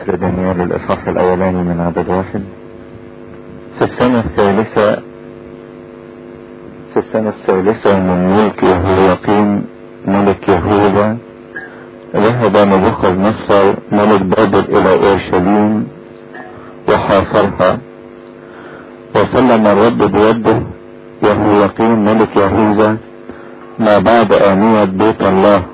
سفر دانيال الإصحاح الأولاني من عدد واحد في السنة الثالثة في السنة الثالثة من ملك يهوياقيم ملك يهوذا ذهب نبوخذ نصر ملك بابل إلى أورشليم وحاصرها وسلم الرب بيده يهوياقيم ملك يهوذا ما بعد آنية بيت الله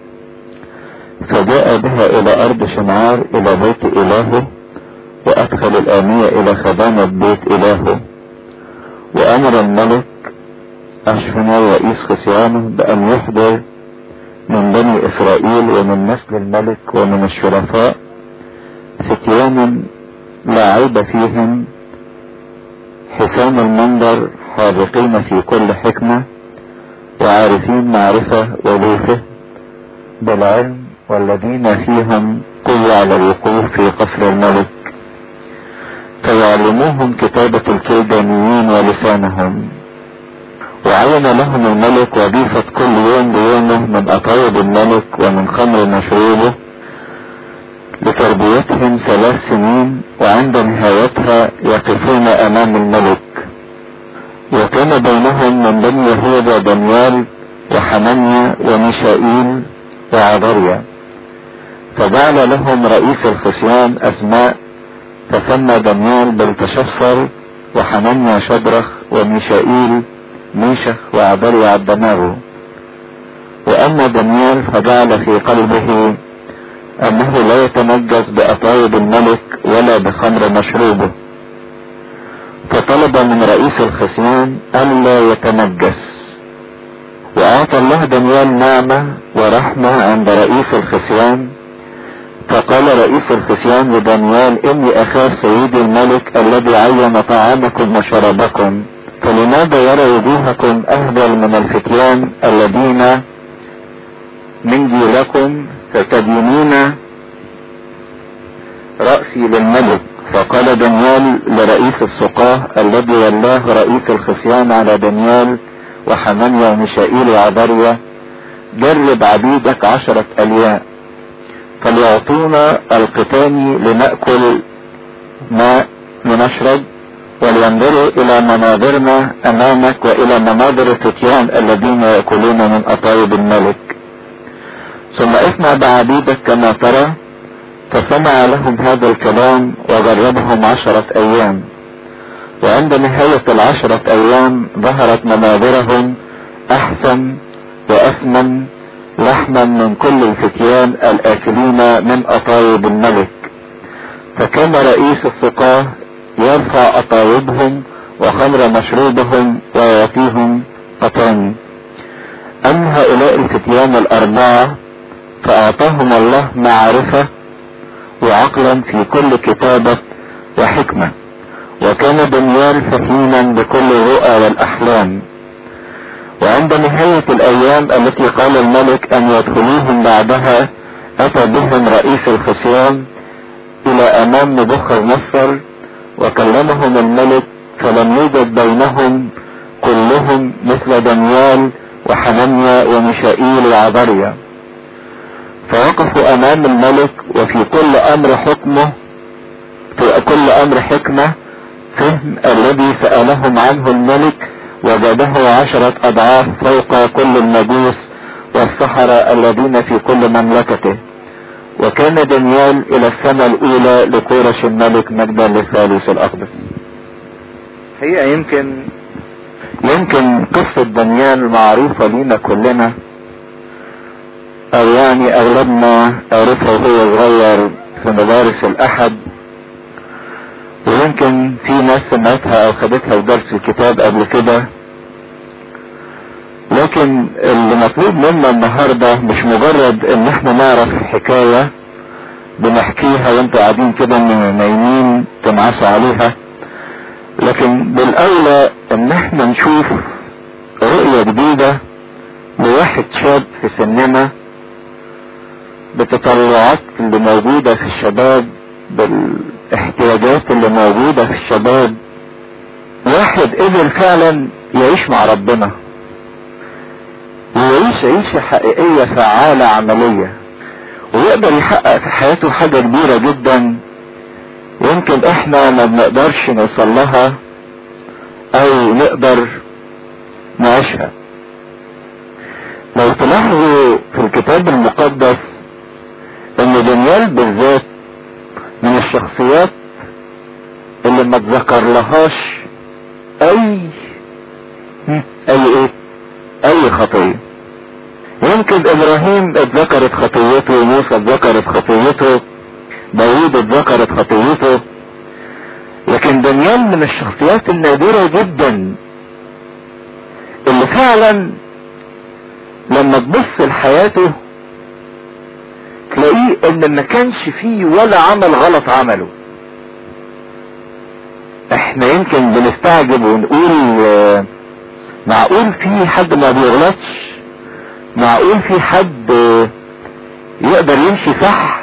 فجاء بها إلى أرض شمعار إلى بيت إلهه وأدخل الآنية إلى خزانة بيت إلهه وأمر الملك أشفنا رئيس خصيانه بأن يحضر من بني إسرائيل ومن نسل الملك ومن الشرفاء فتيان لا عيب فيهم حسام المنظر حاذقين في كل حكمة وعارفين معرفة ولوفه بالعلم والذين فيهم قوة على الوقوف في قصر الملك فيعلموهم كتابة الكلدانيين ولسانهم وعين لهم الملك وظيفة كل يوم بيومه من أطايب الملك ومن خمر مشروبه لتربيتهم ثلاث سنين وعند نهايتها يقفون أمام الملك وكان بينهم من بني يهوذا دانيال وحنانيا وميشائيل وعذريا فجعل لهم رئيس الخصيان أسماء فسمى دانيال بلتشفر وحنانيا شدرخ وميشائيل ميشخ وعذريا عبدناغو وأما دانيال فجعل في قلبه أنه لا يتنجس بأطايب الملك ولا بخمر مشروبه فطلب من رئيس الخصيان ألا يتنجس وأعطى الله دانيال نعمة ورحمة عند رئيس الخصيان فقال رئيس الخصيان لدانيال إني أخاف سيدي الملك الذي عين طعامكم وشرابكم فلماذا يرى وجوهكم أهبل من الفتيان الذين من جيلكم فتدينون رأسي للملك فقال دانيال لرئيس السقاه الذي ولاه رئيس الخصيان على دانيال وحنانيا وميشائيل وعبريا جرب عبيدك عشرة ألياء فليعطونا القتان لنأكل ماء ونشرب ولينظروا إلى مناظرنا أمامك وإلى مناظر الفتيان الذين يأكلون من أطايب الملك ثم اصنع بعبيدك كما ترى فسمع لهم هذا الكلام وجربهم عشرة أيام وعند نهاية العشرة أيام ظهرت مناظرهم أحسن وأثمن لحما من كل الفتيان الآكلين من أطايب الملك فكان رئيس السقاه يرفع أطايبهم وخمر مشروبهم ويعطيهم قطاني أما هؤلاء الفتيان الأربعة فأعطاهم الله معرفة وعقلا في كل كتابة وحكمة وكان دانيال فهيما بكل الرؤى والأحلام وعند نهاية الأيام التي قال الملك أن يدخلوهم بعدها أتى بهم رئيس الخصيان إلى أمام نبوخذ نصر وكلمهم الملك فلم يوجد بينهم كلهم مثل دانيال وحنانيا وميشائيل وعبريا فوقفوا امام الملك وفي كل امر حكمه في كل امر حكمة فهم الذي سألهم عنه الملك وزاده عشرة اضعاف فوق كل المجوس والسحرة الذين في كل مملكته وكان دانيال الى السنة الاولى لكورش الملك مجدا للثالث الاقدس هي يمكن يمكن قصة دانيال معروفة لينا كلنا او يعني اغلبنا عرفها وهو صغير في مدارس الاحد ويمكن في ناس سمعتها او خدتها في درس الكتاب قبل كده لكن اللي مطلوب منا النهاردة مش مجرد ان احنا نعرف حكاية بنحكيها وانتوا قاعدين كده نايمين تنعسوا عليها لكن بالاولى ان احنا نشوف رؤية جديدة لواحد شاب في سننا بتطلعات اللي موجودة في الشباب بالاحتياجات اللي موجودة في الشباب واحد قدر فعلا يعيش مع ربنا ويعيش عيشة حقيقية فعالة عملية ويقدر يحقق في حياته حاجة كبيرة جدا يمكن احنا ما بنقدرش نوصل لها او نقدر نعيشها لو تلاحظوا في الكتاب المقدس ان دانيال بالذات من الشخصيات اللي ما تذكر لهاش اي اي ايه اي خطية يمكن ابراهيم اتذكرت خطيته موسى اتذكرت خطيته داوود اتذكرت خطيته لكن دانيال من الشخصيات النادرة جدا اللي فعلا لما تبص لحياته تلاقيه ان ما كانش فيه ولا عمل غلط عمله احنا يمكن بنستعجب ونقول معقول في حد ما بيغلطش معقول في حد يقدر يمشي صح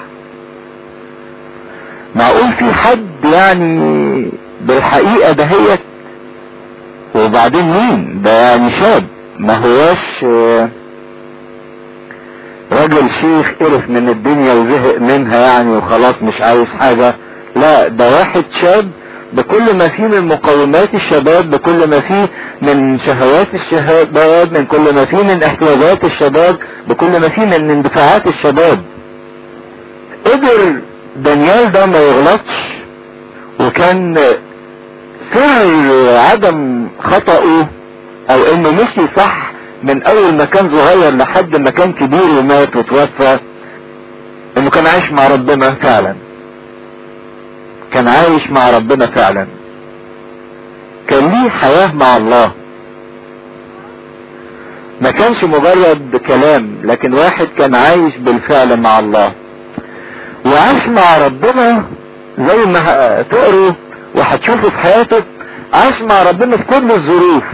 معقول في حد يعني بالحقيقة دهيت وبعدين مين ده يعني شاب ما هواش راجل شيخ قرف من الدنيا وزهق منها يعني وخلاص مش عايز حاجة لا ده واحد شاب بكل ما فيه من مقومات الشباب بكل ما فيه من شهوات الشباب من كل ما فيه من احتياجات الشباب بكل ما فيه من اندفاعات الشباب قدر دانيال ده ما يغلطش وكان سر عدم خطأه او انه مشي صح من اول ما كان صغير لحد ما كان كبير ومات وتوفى انه كان عايش مع ربنا فعلا كان عايش مع ربنا فعلا كان ليه حياة مع الله ما كانش مجرد كلام لكن واحد كان عايش بالفعل مع الله وعاش مع ربنا زي ما تقروا وهتشوفوا في حياته عاش مع ربنا في كل الظروف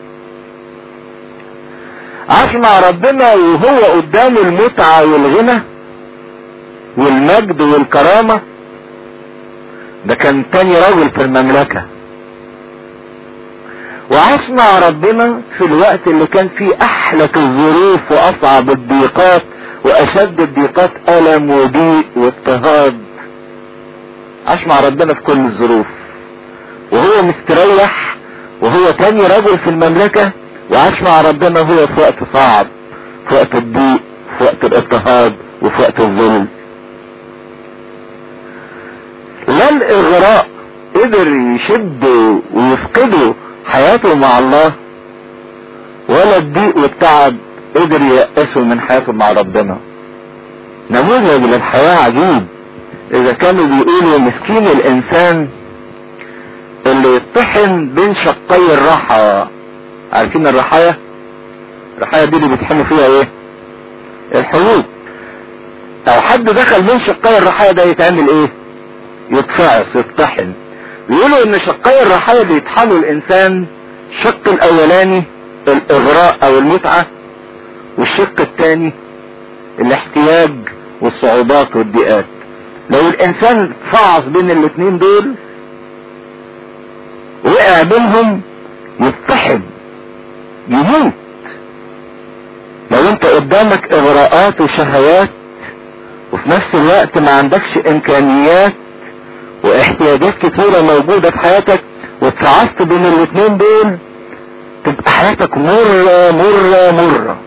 عاش مع ربنا وهو قدامه المتعة والغنى والمجد والكرامة ده كان تاني راجل في المملكة وعاش مع ربنا في الوقت اللي كان فيه احلك الظروف واصعب الضيقات واشد الضيقات الم وضيق واضطهاد عاش مع ربنا في كل الظروف وهو مستريح وهو تاني رجل في المملكة وعاش مع ربنا هو في وقت صعب في وقت الضيق في وقت الاضطهاد وفي وقت الظلم لا الاغراء قدر يشد ويفقده حياته مع الله ولا الضيق والتعب قدر ييأسه من حياته مع ربنا نموذج للحياة عجيب اذا كانوا بيقولوا مسكين الانسان اللي يطحن بين شقي الراحة عارفين الرحايا الرحايا دي اللي بيتحموا فيها ايه الحروب او حد دخل من شقي الرحايا ده يتعمل ايه يتفعص يطحن بيقولوا ان شقي الرحايا اللي يطحنوا الانسان الشق الاولاني الاغراء او المتعة والشق الثاني الاحتياج والصعوبات والضيقات لو الانسان فعص بين الاثنين دول وقع بينهم يتحد يموت لو انت قدامك اغراءات وشهوات وفي نفس الوقت ما عندكش امكانيات واحتياجات كتيرة موجودة في حياتك واتفعصت بين الاثنين دول تبقى حياتك مرة مرة مرة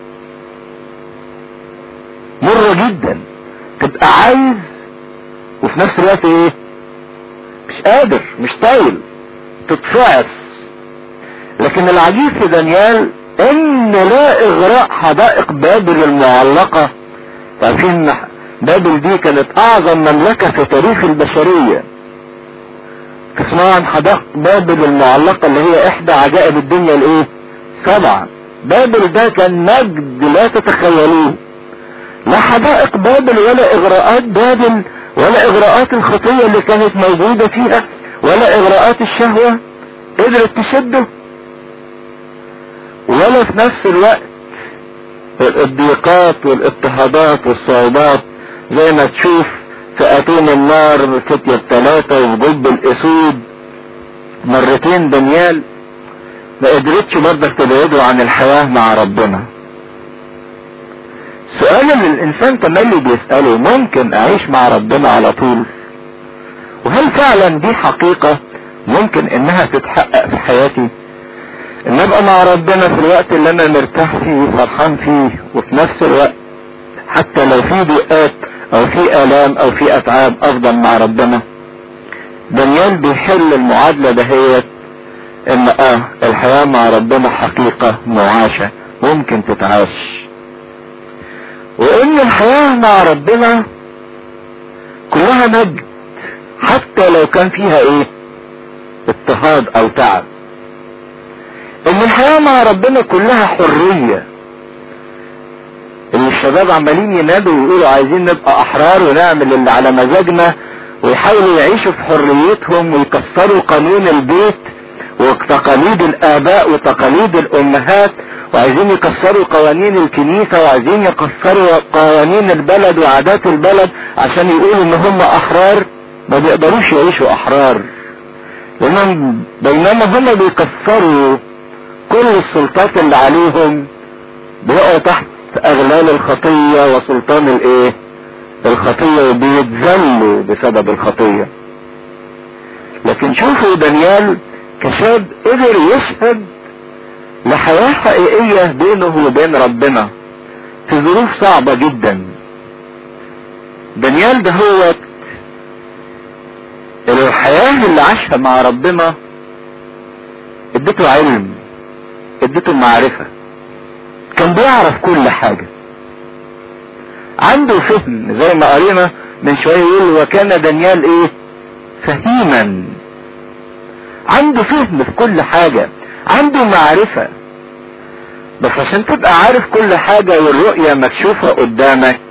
مرة جدا تبقى عايز وفي نفس الوقت ايه مش قادر مش طايل تتفعص لكن العجيب في دانيال ان لا اغراء حدائق بابل المعلقة عارفين بابل دي كانت اعظم مملكة في تاريخ البشرية تسمعوا عن حدائق بابل المعلقة اللي هي احدى عجائب الدنيا الايه سبعة بابل ده كان مجد لا تتخيلوه لا حدائق بابل ولا اغراءات بابل ولا اغراءات الخطية اللي كانت موجودة فيها ولا اغراءات الشهوة قدرت تشده ولا في نفس الوقت الضيقات والاضطهادات والصعوبات زي ما تشوف في اتون النار فتية الثلاثة وفي جب الاسود مرتين دانيال ما قدرتش برضك تبعده عن الحياة مع ربنا السؤال اللي الانسان تملي بيسأله ممكن اعيش مع ربنا على طول وهل فعلا دي حقيقة ممكن انها تتحقق في حياتي ان ابقى مع ربنا في الوقت اللي انا مرتاح فيه وفرحان فيه وفي نفس الوقت حتى لو في ضيقات او في الام او في اتعاب افضل مع ربنا دانيال بيحل المعادلة دهيت ان اه الحياة مع ربنا حقيقة معاشة ممكن تتعاش وان الحياة مع ربنا كلها مجد حتى لو كان فيها ايه اضطهاد او تعب ان الحياة مع ربنا كلها حرية اللي الشباب عمالين ينادوا ويقولوا عايزين نبقى احرار ونعمل اللي على مزاجنا ويحاولوا يعيشوا في حريتهم ويكسروا قانون البيت وتقاليد الاباء وتقاليد الامهات وعايزين يكسروا قوانين الكنيسة وعايزين يكسروا قوانين البلد وعادات البلد عشان يقولوا ان هم احرار ما بيقدروش يعيشوا احرار لانهم بينما هم بيكسروا كل السلطات اللي عليهم بيقعوا تحت اغلال الخطية وسلطان الايه الخطية وبيتذلوا بسبب الخطية لكن شوفوا دانيال كشاب قدر يشهد لحياة حقيقية بينه وبين ربنا في ظروف صعبة جدا دانيال ده هو الحياة اللي عاشها مع ربنا اديته علم اديته معرفة كان بيعرف كل حاجة عنده فهم زي ما قرينا من شوية يقول وكان دانيال ايه فهيما عنده فهم في كل حاجة عنده معرفة بس عشان تبقى عارف كل حاجة والرؤية مكشوفة قدامك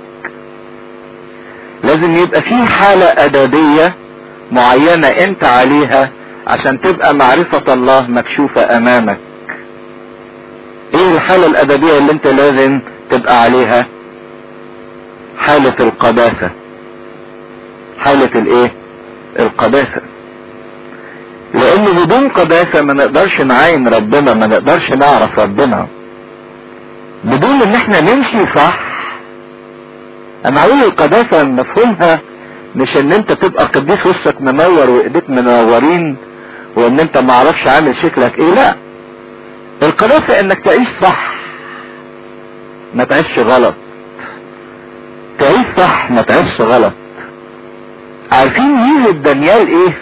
لازم يبقى في حالة ادبية معينة انت عليها عشان تبقى معرفة الله مكشوفة امامك ايه الحالة الادبية اللي انت لازم تبقى عليها حالة القداسة حالة الايه القداسة لان بدون قداسة ما نقدرش نعاين ربنا ما نقدرش نعرف ربنا بدون ان احنا نمشي صح انا اقول القداسة مفهومها مش ان انت تبقى قديس وشك منور وايديك منورين وان انت معرفش عامل شكلك ايه لا القداسة انك تعيش صح ما تعيش غلط تعيش صح ما تعيش غلط عارفين ميزة دانيال ايه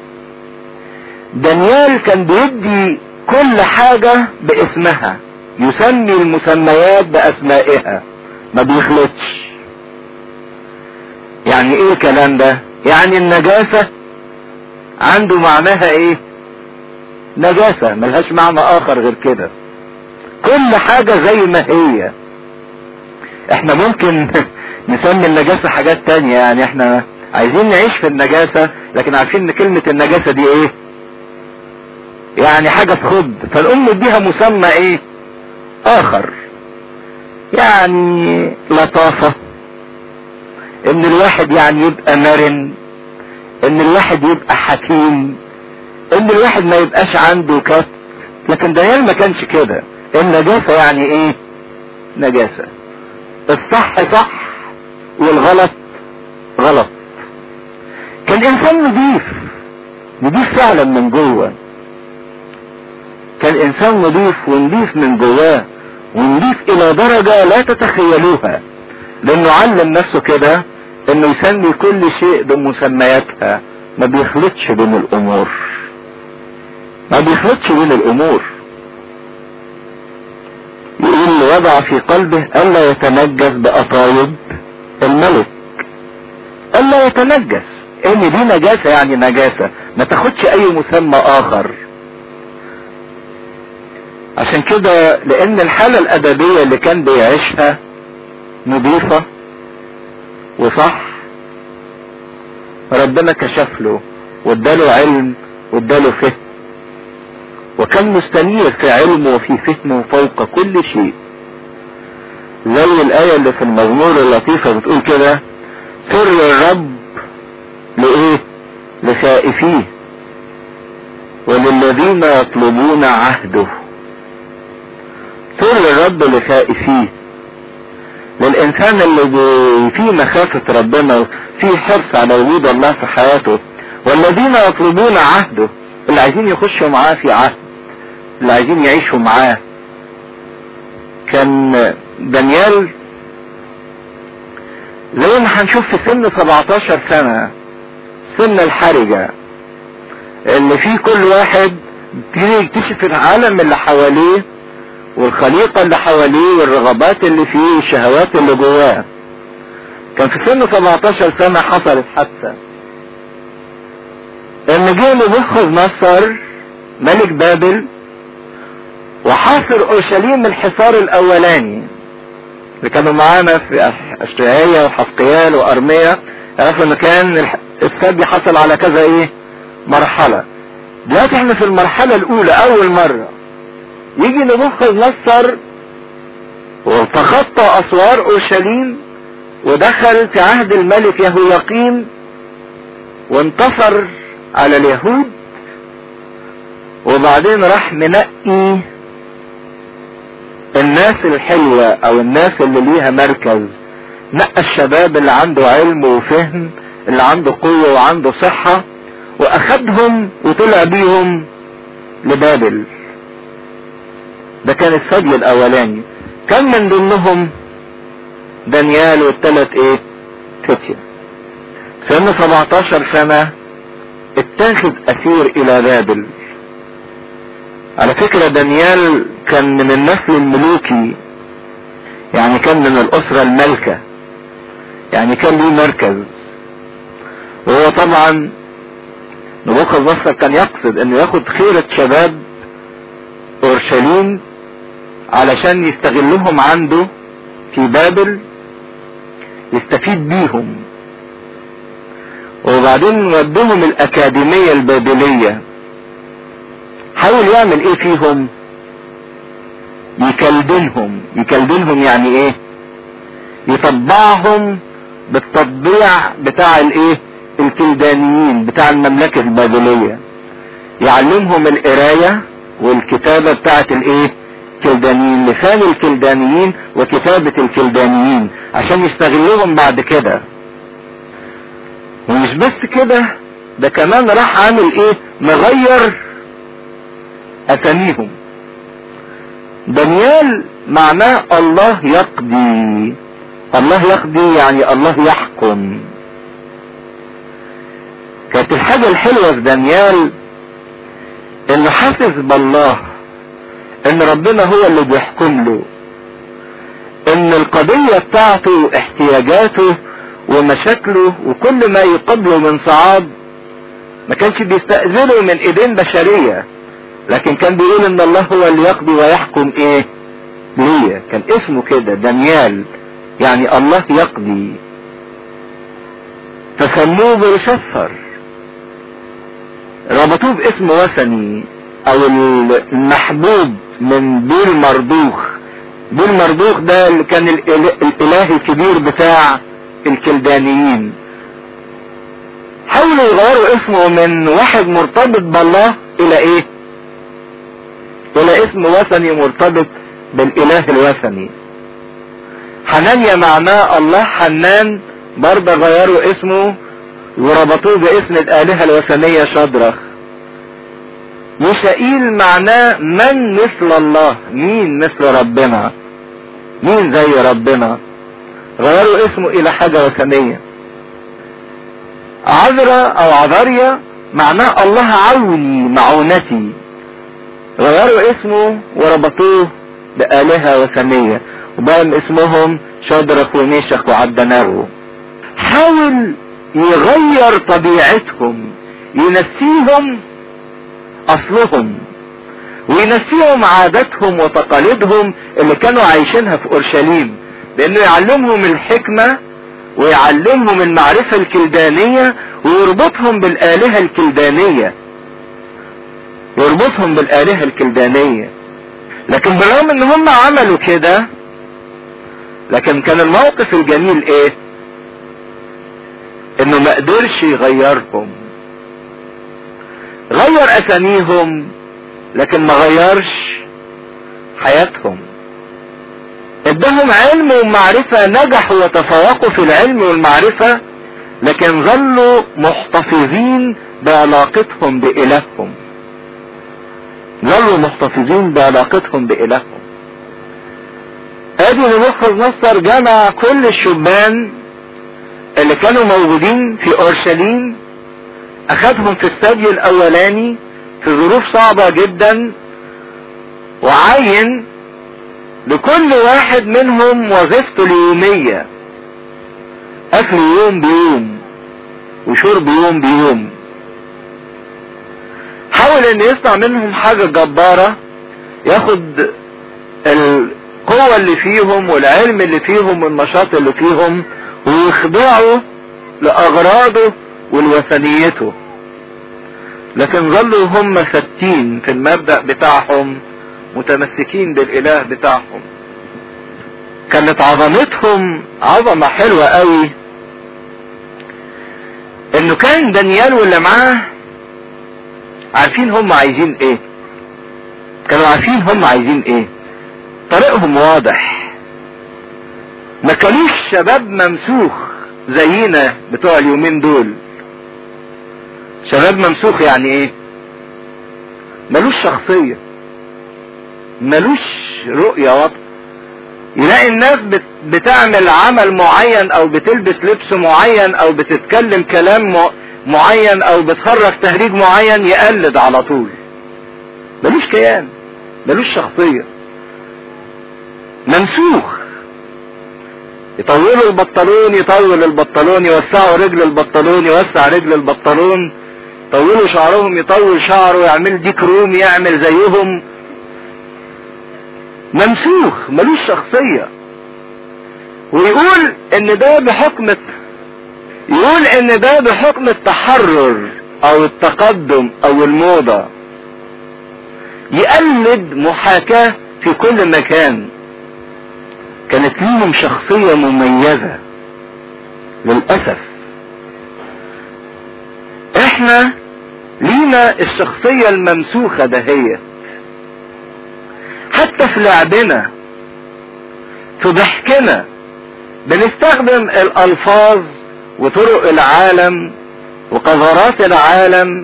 دانيال كان بيدي كل حاجة باسمها يسمي المسميات باسمائها ما بيخلطش يعني ايه الكلام ده يعني النجاسة عنده معناها ايه نجاسة ملهاش معنى اخر غير كده كل حاجة زي ما هي احنا ممكن نسمي النجاسة حاجات تانية يعني احنا عايزين نعيش في النجاسة لكن عارفين ان كلمة النجاسة دي ايه يعني حاجة تخض فنقوم نديها مسمى ايه اخر يعني لطافة ان الواحد يعني يبقى مرن ان الواحد يبقى حكيم ان الواحد ما يبقاش عنده كت لكن دانيال ما كانش كده النجاسة يعني ايه نجاسة الصح صح والغلط غلط كان انسان نضيف نضيف فعلا من جوه كان انسان نضيف ونضيف من جواه ونضيف الى درجة لا تتخيلوها لانه علم نفسه كده انه يسمي كل شيء بمسمياتها ما بيخلطش بين الامور ما بيخلطش بين الامور يقول وضع في قلبه الا يتنجس بأطايب الملك الا يتنجس ان دي نجاسة يعني نجاسة ما تاخدش اي مسمى اخر عشان كده لان الحالة الادبية اللي كان بيعيشها نظيفة وصح ربنا كشف له واداله علم واداله فهم وكان مستنير في علمه وفي فهمه فوق كل شيء زي الآية اللي في المزمور اللطيفة بتقول كده سر الرب لإيه لخائفيه وللذين يطلبون عهده سر الرب لخائفيه للانسان اللي بي- فيه مخافة ربنا وفيه حرص على وجود الله في حياته والذين يطلبون عهده اللي عايزين يخشوا معاه في عهد اللي عايزين يعيشوا معاه كان دانيال زي ما هنشوف في سن 17 سنة سن الحرجة اللي فيه كل واحد يبتدي يكتشف العالم اللي حواليه والخليقة اللي حواليه والرغبات اللي فيه والشهوات اللي جواه كان في سن 17 سنة حصلت حادثة ان جه نبوخذ نصر ملك بابل وحاصر اورشليم الحصار الاولاني اللي كانوا معانا في اشعياء وحسقيال وارميا عرفوا ان كان الح- السبي حصل على كذا ايه مرحلة دلوقتي احنا في المرحلة الاولى اول مرة يجي نبوخذ نصر وتخطى اسوار اورشليم ودخل في عهد الملك يهوياقيم وانتصر على اليهود وبعدين راح منقي الناس الحلوة او الناس اللي ليها مركز نقى الشباب اللي عنده علم وفهم اللي عنده قوة وعنده صحة واخدهم وطلع بيهم لبابل ده كان السبي الاولاني كان من ضمنهم دانيال والثلاث ايه فتية سن 17 سنة اتاخد اسير الى بابل على فكرة دانيال كان من النسل الملوكي يعني كان من الاسرة الملكة يعني كان له مركز وهو طبعا نبوخذ نصر كان يقصد انه ياخد خيرة شباب اورشليم علشان يستغلهم عنده في بابل يستفيد بيهم وبعدين ودهم الاكاديمية البابلية حاول يعمل ايه فيهم يكلبنهم يكلبنهم يعني ايه يطبعهم بالتطبيع بتاع الايه الكلدانيين بتاع المملكة البابلية يعلمهم القراية والكتابة بتاعت الايه كلدانيين لسان الكلدانيين وكتابة الكلدانيين عشان يستغلوهم بعد كده ومش بس كده ده كمان راح عامل ايه مغير اساميهم دانيال معناه الله يقضي الله يقضي يعني الله يحكم كانت الحاجة الحلوة في دانيال انه حاسس بالله ان ربنا هو اللي بيحكم له ان القضية بتاعته احتياجاته ومشاكله وكل ما يقابله من صعاب ما كانش بيستأذنه من ايدين بشرية لكن كان بيقول ان الله هو اللي يقضي ويحكم ايه ليا كان اسمه كده دانيال يعني الله يقضي فسموه بلشفر ربطوه باسم وثني او المحبوب من بيل مردوخ بيل مردوخ ده اللي كان الاله الكبير بتاع الكلدانيين حاولوا يغيروا اسمه من واحد مرتبط بالله الى ايه الى اسم وثني مرتبط بالاله الوثني حنانيا معناه الله حنان برضه غيروا اسمه وربطوه باسم الالهة الوثنية شدرخ ميشائيل معناه من مثل الله مين مثل ربنا مين زي ربنا غيروا اسمه الى حاجة وثنية عذرا او عذريا معناه الله عوني معونتي غيروا اسمه وربطوه بآلهة وثنية وبقى اسمهم شدرخ وميشخ وعدناغو حاول يغير طبيعتهم ينسيهم اصلهم وينسيهم عاداتهم وتقاليدهم اللي كانوا عايشينها في اورشليم بانه يعلمهم الحكمة ويعلمهم المعرفة الكلدانية ويربطهم بالآلهة الكلدانية يربطهم بالآلهة الكلدانية لكن بالرغم ان هم عملوا كده لكن كان الموقف الجميل ايه انه ما قدرش يغيرهم غير اساميهم لكن ما غيرش حياتهم ادهم علم ومعرفة نجحوا وتفوقوا في العلم والمعرفة لكن ظلوا محتفظين بعلاقتهم بإلههم ظلوا محتفظين بعلاقتهم بإلههم ادي نبوخذ نصر جمع كل الشبان اللي كانوا موجودين في اورشليم اخذهم في الثدي الاولاني في ظروف صعبة جدا وعين لكل واحد منهم وظيفته اليومية اكل يوم بيوم وشرب يوم بيوم حاول ان يصنع منهم حاجة جبارة ياخد القوة اللي فيهم والعلم اللي فيهم والنشاط اللي فيهم ويخضعوا لأغراضه ولوثنيته لكن ظلوا هم ثابتين في المبدأ بتاعهم متمسكين بالإله بتاعهم كانت عظمتهم عظمة حلوة قوي انه كان دانيال واللي معاه عارفين هم عايزين ايه كانوا عارفين هم عايزين ايه طريقهم واضح ما كانوش شباب ممسوخ زينا بتوع اليومين دول شباب ممسوخ يعني ايه ملوش شخصية ملوش رؤية واضحة يلاقي الناس بت بتعمل عمل معين او بتلبس لبس معين او بتتكلم كلام معين او بتخرج تهريج معين يقلد على طول ملوش كيان ملوش شخصية ممسوخ يطولوا البطلون يطول البطلون يوسعوا رجل البطلون يوسع رجل البطلون يطولوا شعرهم يطول شعره يعمل ديك روم يعمل زيهم ممسوخ ملوش شخصية ويقول ان ده بحكم يقول ان ده بحكم التحرر او التقدم او الموضة يقلد محاكاة في كل مكان كانت ليهم شخصية مميزة للأسف احنا لينا الشخصية الممسوخة دهيت حتى في لعبنا في ضحكنا بنستخدم الألفاظ وطرق العالم وقذرات العالم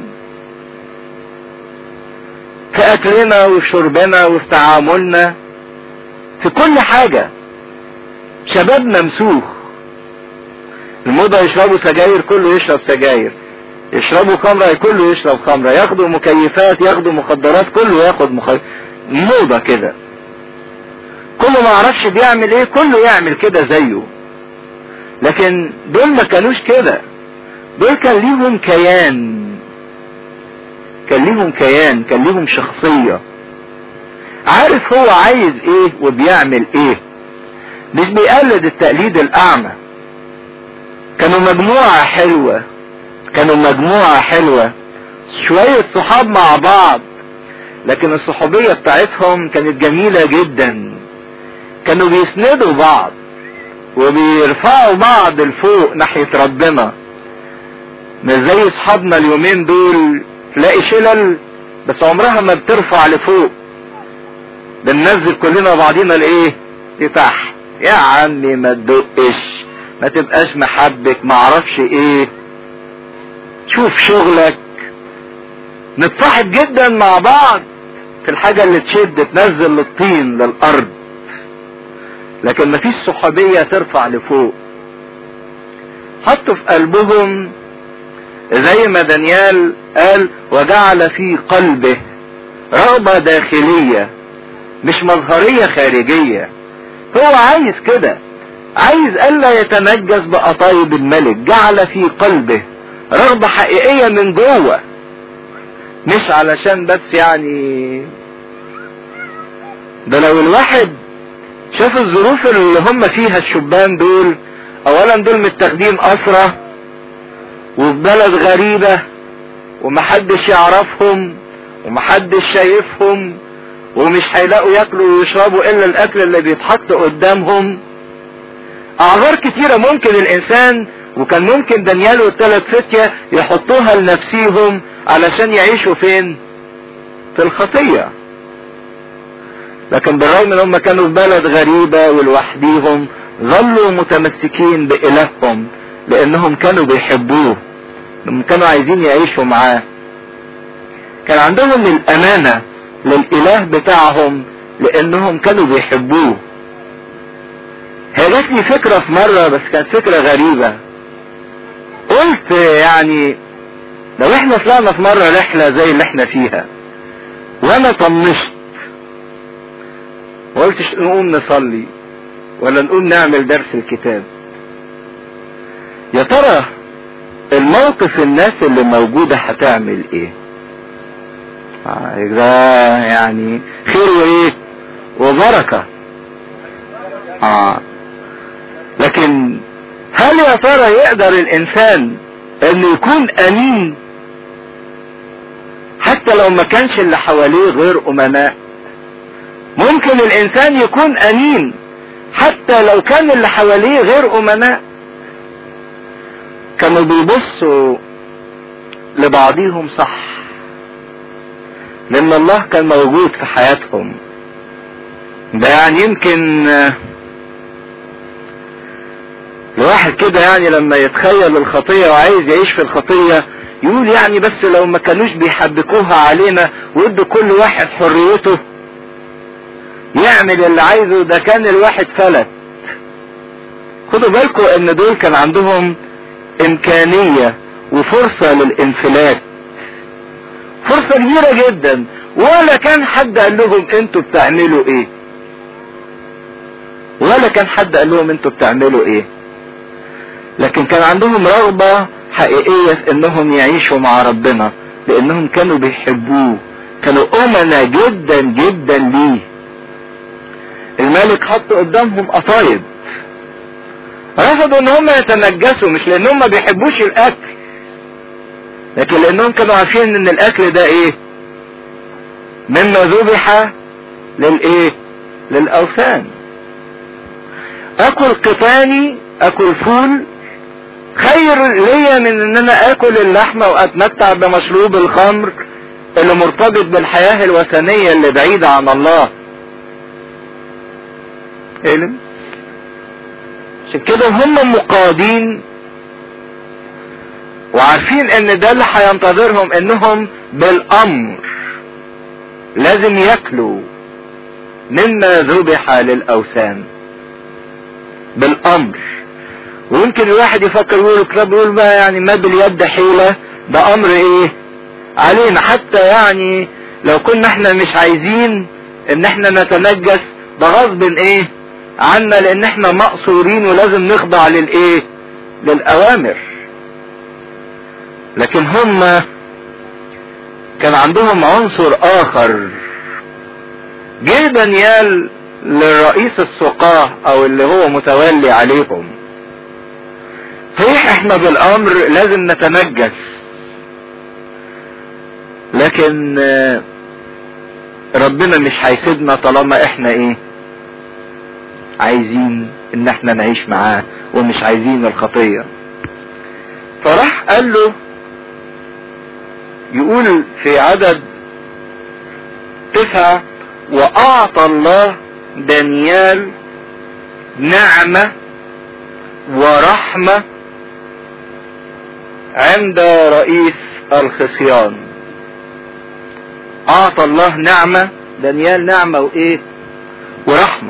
في أكلنا وفي شربنا وفي تعاملنا في كل حاجة شباب ممسوخ الموضة يشربوا سجاير كله يشرب سجاير يشربوا خمرة كله يشرب خمرة ياخدوا مكيفات ياخدوا مخدرات كله ياخد مخدرات موضة كده كله ما عرفش بيعمل ايه كله يعمل كده زيه لكن دول ما كانوش كده دول كان ليهم كيان كان ليهم كيان كان ليهم شخصية عارف هو عايز ايه وبيعمل ايه مش بيقلد التقليد الاعمى كانوا مجموعة حلوة كانوا مجموعة حلوة شوية صحاب مع بعض لكن الصحوبية بتاعتهم كانت جميلة جدا كانوا بيسندوا بعض وبيرفعوا بعض لفوق ناحية ربنا مش زي اصحابنا اليومين دول تلاقي شلل بس عمرها ما بترفع لفوق بننزل كلنا بعضينا لايه لتحت يا عمي ما تدقش ما تبقاش محبك ما اعرفش ايه شوف شغلك نتصاحب جدا مع بعض في الحاجة اللي تشد تنزل للطين للارض لكن مفيش صحوبية ترفع لفوق حطوا في قلبهم زي ما دانيال قال وجعل في قلبه رغبة داخلية مش مظهرية خارجية هو عايز كده عايز الا يتنجس بقطايب الملك جعل في قلبه رغبة حقيقية من جوه مش علشان بس يعني ده لو الواحد شاف الظروف اللي هم فيها الشبان دول اولا دول متاخدين اسرة وفي بلد غريبة ومحدش يعرفهم ومحدش شايفهم ومش هيلاقوا ياكلوا ويشربوا الا الاكل اللي بيتحط قدامهم اعذار كتيرة ممكن الانسان وكان ممكن دانيال والثلاث فتية يحطوها لنفسيهم علشان يعيشوا فين في الخطية لكن بالرغم ان هم كانوا في بلد غريبة ولوحديهم ظلوا متمسكين بإلههم لأنهم كانوا بيحبوه لأنهم كانوا عايزين يعيشوا معاه كان عندهم الأمانة للإله بتاعهم لأنهم كانوا بيحبوه هي جات لي فكرة في مرة بس كانت فكرة غريبة قلت يعني لو احنا طلعنا في مرة رحلة زي اللي احنا فيها وانا طنشت وقلتش نقوم نصلي ولا نقوم نعمل درس الكتاب يا ترى الموقف الناس اللي موجودة هتعمل ايه ده يعني خير وايه وبركة اه لكن هل يا ترى يقدر الانسان انه يكون امين حتى لو ما كانش اللي حواليه غير امناء ممكن الانسان يكون امين حتى لو كان اللي حواليه غير امناء كانوا بيبصوا لبعضيهم صح لان الله كان موجود في حياتهم ده يعني يمكن الواحد كده يعني لما يتخيل الخطية وعايز يعيش في الخطية يقول يعني بس لو ما كانوش بيحبكوها علينا ويدوا كل واحد حريته يعمل اللي عايزه ده كان الواحد فلت خدوا بالكم ان دول كان عندهم امكانية وفرصة للانفلات فرصة كبيرة جدا ولا كان حد قال لهم انتوا بتعملوا ايه ولا كان حد قال لهم انتوا بتعملوا ايه لكن كان عندهم رغبة حقيقية في انهم يعيشوا مع ربنا لانهم كانوا بيحبوه كانوا امنا جدا جدا ليه الملك حط قدامهم قطايب رفضوا ان هم يتنجسوا مش لانهم ما بيحبوش الاكل لكن لانهم كانوا عارفين ان الاكل ده ايه مما ذبح للايه للاوثان اكل قطاني اكل فول خير ليا من ان انا اكل اللحمة واتمتع بمشروب الخمر اللي مرتبط بالحياة الوثنية اللي بعيدة عن الله علم عشان كده هم مقادين وعارفين ان ده اللي هينتظرهم انهم بالامر لازم ياكلوا مما ذبح للاوثان بالامر ويمكن الواحد يفكر يقول الكتاب يقول بقى يعني ما باليد حيلة ده امر ايه علينا حتى يعني لو كنا احنا مش عايزين ان احنا نتنجس ده غصب ايه عنا لان احنا مقصورين ولازم نخضع للايه للاوامر لكن هم كان عندهم عنصر اخر جه دانيال للرئيس السقاه او اللي هو متولي عليهم صحيح احنا بالامر لازم نتنجس لكن ربنا مش هيسيبنا طالما احنا ايه عايزين ان احنا نعيش معاه ومش عايزين الخطية فراح قال له يقول في عدد تسعة واعطى الله دانيال نعمة ورحمة عند رئيس الخصيان اعطى الله نعمة دانيال نعمة وايه ورحمة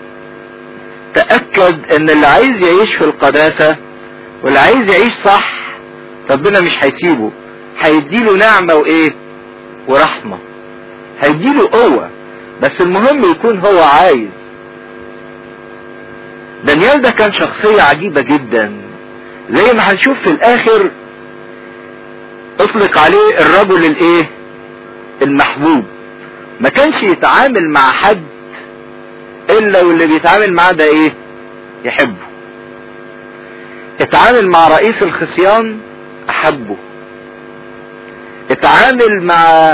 تأكد ان اللي عايز يعيش في القداسة واللي عايز يعيش صح ربنا مش هيسيبه هيديله نعمة وايه ورحمة هيديله قوة بس المهم يكون هو عايز دانيال ده كان شخصية عجيبة جدا زي ما هنشوف في الاخر اطلق عليه الرجل الايه المحبوب ما كانش يتعامل مع حد الا واللي بيتعامل معاه ده ايه يحبه اتعامل مع رئيس الخصيان احبه اتعامل مع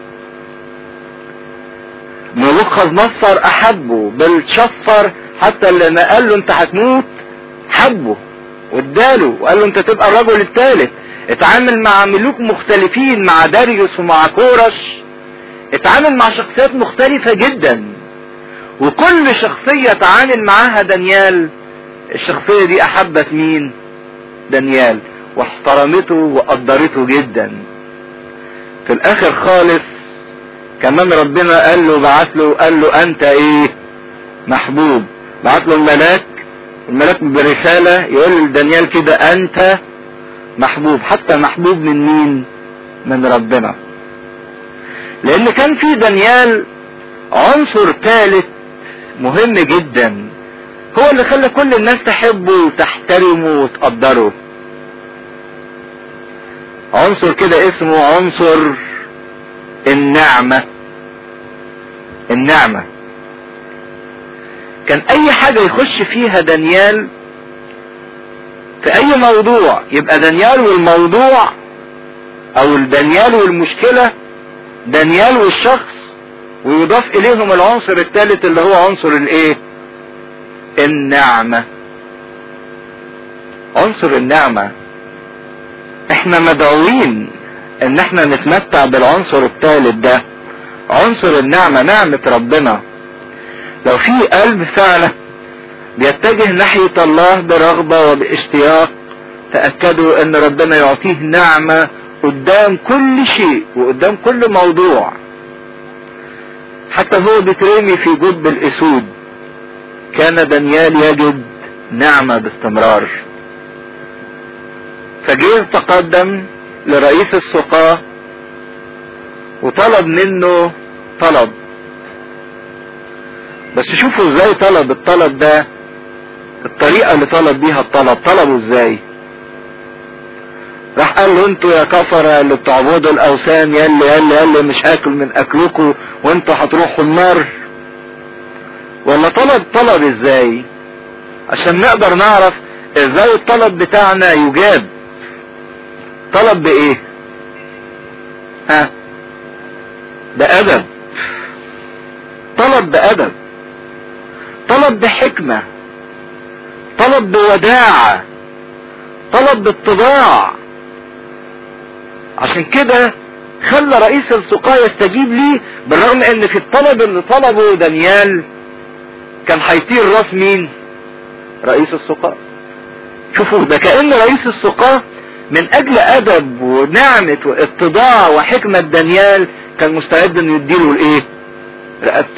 نبوخذ نصر احبه بلشفر حتى اللي قال له انت هتموت حبه واداله وقال له انت تبقى الرجل الثالث اتعامل مع ملوك مختلفين مع داريوس ومع كورش اتعامل مع شخصيات مختلفة جدا وكل شخصية تعامل معاها دانيال الشخصية دي احبت مين دانيال واحترمته وقدرته جدا في الاخر خالص كمان ربنا قال له بعت له قال له انت ايه محبوب بعت له الملاك الملاك برسالة يقول لدانيال كده انت محبوب حتى محبوب من مين من ربنا لان كان في دانيال عنصر ثالث مهم جدا هو اللي خلى كل الناس تحبه وتحترمه وتقدره عنصر كده اسمه عنصر النعمة النعمة كان اي حاجة يخش فيها دانيال في اي موضوع يبقى دانيال والموضوع او دانيال والمشكلة دانيال والشخص ويضاف اليهم العنصر الثالث اللي هو عنصر الايه النعمة عنصر النعمة احنا مدعوين ان احنا نتمتع بالعنصر الثالث ده عنصر النعمة نعمة ربنا لو في قلب فعلا بيتجه ناحية الله برغبة وباشتياق تأكدوا ان ربنا يعطيه نعمة قدام كل شيء وقدام كل موضوع حتى هو بيترمي في جب الاسود كان دانيال يجد نعمة باستمرار فجه تقدم لرئيس السقاة وطلب منه طلب بس شوفوا ازاي طلب الطلب ده الطريقة اللي طلب بيها الطلب طلبوا ازاي راح قال له انتوا يا كفرة اللي بتعبدوا الاوثان يلي يلي يلي مش هاكل من اكلكم وانتوا هتروحوا النار ولا طلب طلب ازاي عشان نقدر نعرف ازاي الطلب بتاعنا يجاب طلب بايه ها بأدب طلب بأدب طلب بحكمة طلب بوداعة طلب باتضاع عشان كده خلى رئيس السقاة يستجيب ليه بالرغم ان في الطلب اللي طلبه دانيال كان هيطير راس مين رئيس السقاة شوفوا ده كأن رئيس السقاة من اجل ادب ونعمة واتضاع وحكمة دانيال كان مستعد انه يديله الايه رقبته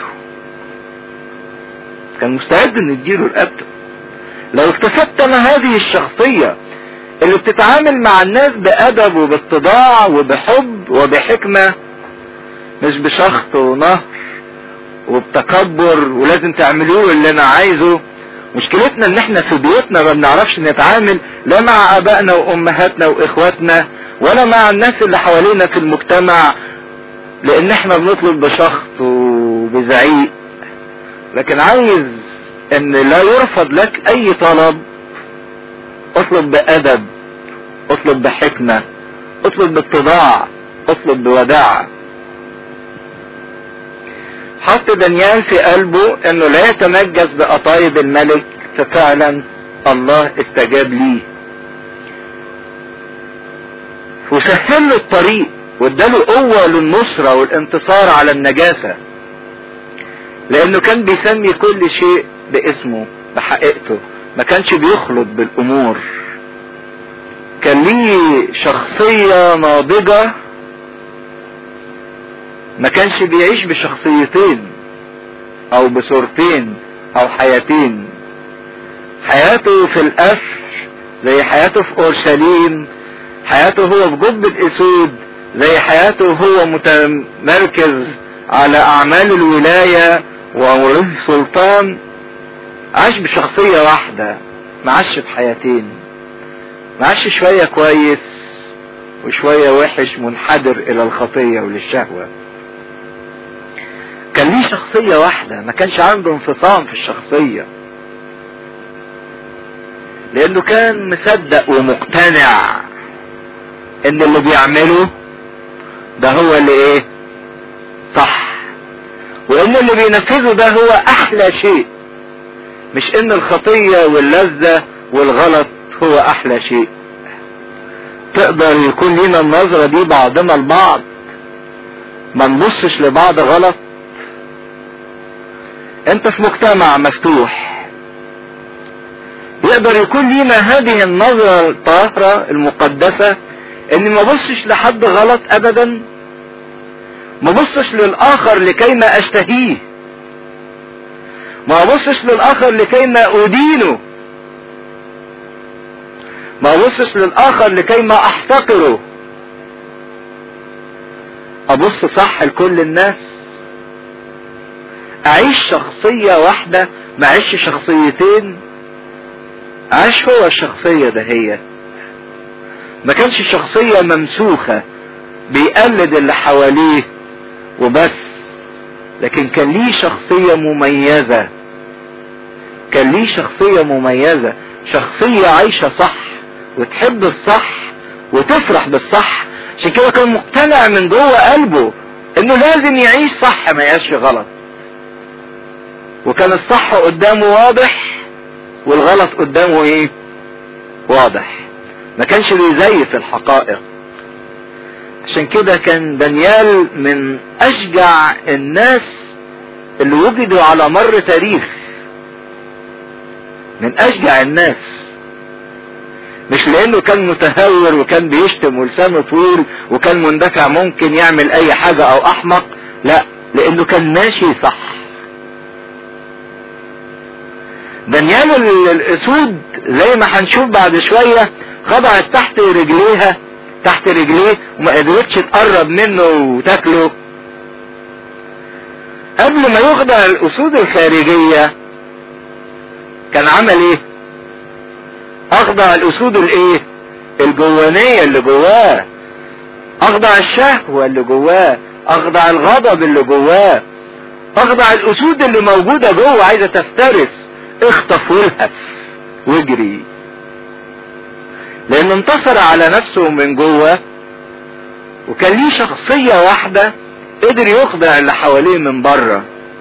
كان مستعد انه يديله رقبته لو اكتسبت انا هذه الشخصية اللي بتتعامل مع الناس بادب وباتضاع وبحب وبحكمة مش بشخط ونهر وبتكبر ولازم تعملوه اللي انا عايزه مشكلتنا ان احنا في بيوتنا ما بنعرفش نتعامل لا مع ابائنا وامهاتنا واخواتنا ولا مع الناس اللي حوالينا في المجتمع لان احنا بنطلب بشخط وبزعيق لكن عايز ان لا يرفض لك اي طلب اطلب بادب اطلب بحكمة اطلب باتضاع اطلب بوداعة حط دانيال في قلبه انه لا يتمجس بقطايب الملك ففعلا الله استجاب ليه وسهل له الطريق واداله قوة للنصرة والانتصار على النجاسة لانه كان بيسمي كل شيء باسمه بحقيقته ما كانش بيخلط بالامور كان ليه شخصية ناضجة ما كانش بيعيش بشخصيتين او بصورتين او حياتين حياته في الاسر زي حياته في اورشليم حياته هو في جب الاسود زي حياته هو متمركز على اعمال الولاية وامره سلطان عاش بشخصية واحدة ما عاش بحياتين ما عاش شوية كويس وشوية وحش منحدر الى الخطية وللشهوة كان ليه شخصية واحدة ما كانش عنده انفصام في الشخصية لانه كان مصدق ومقتنع ان اللي بيعمله ده هو اللي ايه صح وان اللي بينفذه ده هو احلى شيء مش ان الخطية واللذة والغلط هو احلى شيء تقدر يكون لنا النظرة دي بعضنا البعض ما نبصش لبعض غلط انت في مجتمع مفتوح يقدر يكون لينا هذه النظرة الطاهرة المقدسة اني ما بصش لحد غلط ابدا ما بصش للاخر لكي ما اشتهيه ما بصش للاخر لكي ما ادينه ما بصش للاخر لكي ما احتقره ابص صح لكل الناس اعيش شخصية واحدة ما اعيش شخصيتين عاش هو الشخصية دهيت ما كانش شخصية ممسوخة بيقلد اللي حواليه وبس لكن كان ليه شخصية مميزة كان ليه شخصية مميزة شخصية عايشة صح وتحب الصح وتفرح بالصح عشان كده كان مقتنع من جوه قلبه انه لازم يعيش صح ما يعيش غلط وكان الصح قدامه واضح والغلط قدامه ايه واضح ما كانش بيزيف الحقائق عشان كده كان دانيال من اشجع الناس اللي وجدوا على مر تاريخ من اشجع الناس مش لانه كان متهور وكان بيشتم ولسانه طويل وكان مندفع ممكن يعمل اي حاجة او احمق لا لانه كان ماشي صح دانيال الاسود زي ما هنشوف بعد شوية خضعت تحت رجليها تحت رجليه وما قدرتش تقرب منه وتاكله قبل ما يخضع الاسود الخارجية كان عمل ايه اخضع الاسود الايه الجوانية اللي جواه اخضع الشهوة اللي جواه اخضع الغضب اللي جواه اخضع الاسود اللي موجودة جوه عايزة تفترس اخطف والهف واجري لانه انتصر على نفسه من جوه وكان ليه شخصية واحدة قدر يخضع اللي حواليه من بره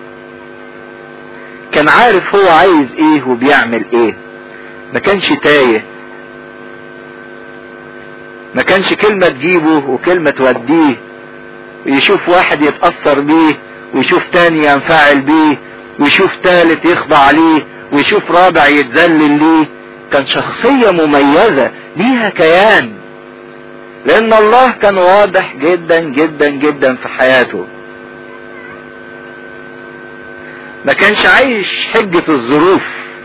كان عارف هو عايز ايه وبيعمل ايه ما كانش تايه ما كانش كلمة تجيبه وكلمة توديه ويشوف واحد يتأثر بيه ويشوف تاني ينفعل بيه ويشوف تالت يخضع ليه ويشوف رابع يتذلل ليه كان شخصية مميزة ليها كيان لان الله كان واضح جدا جدا جدا في حياته ما كانش عايش حجة الظروف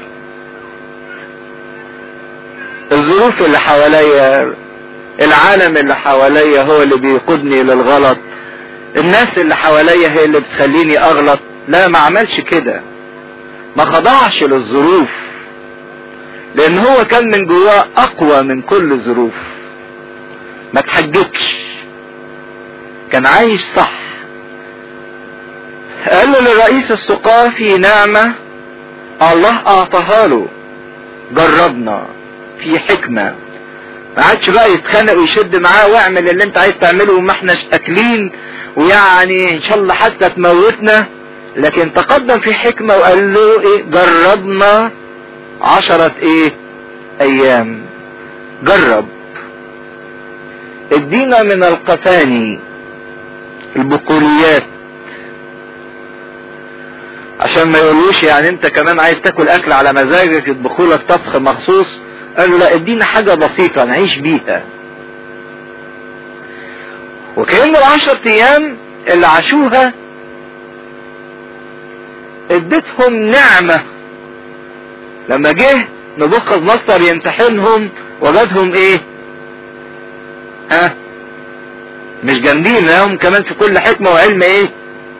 الظروف اللي حواليا العالم اللي حواليا هو اللي بيقودني للغلط الناس اللي حواليا هي اللي بتخليني اغلط لا ما عملش كده ما خضعش للظروف لان هو كان من جواه اقوى من كل الظروف ما تحجبش كان عايش صح قال له للرئيس الثقافي نعمة الله اعطاها له جربنا في حكمة ما عادش بقى يتخانق ويشد معاه واعمل اللي انت عايز تعمله وما احناش اكلين ويعني ان شاء الله حتى تموتنا لكن تقدم في حكمة وقال له ايه جربنا عشرة ايه ايام جرب ادينا من القفاني البقوليات عشان ما يقولوش يعني انت كمان عايز تاكل اكل على مزاجك يطبخوا لك طبخ مخصوص قالوا لا ادينا حاجة بسيطة نعيش بيها وكأن العشر ايام اللي عاشوها اديتهم نعمة لما جه نبوخذ نصر يمتحنهم وجدهم ايه ها مش جامدين لهم كمان في كل حكمة وعلم ايه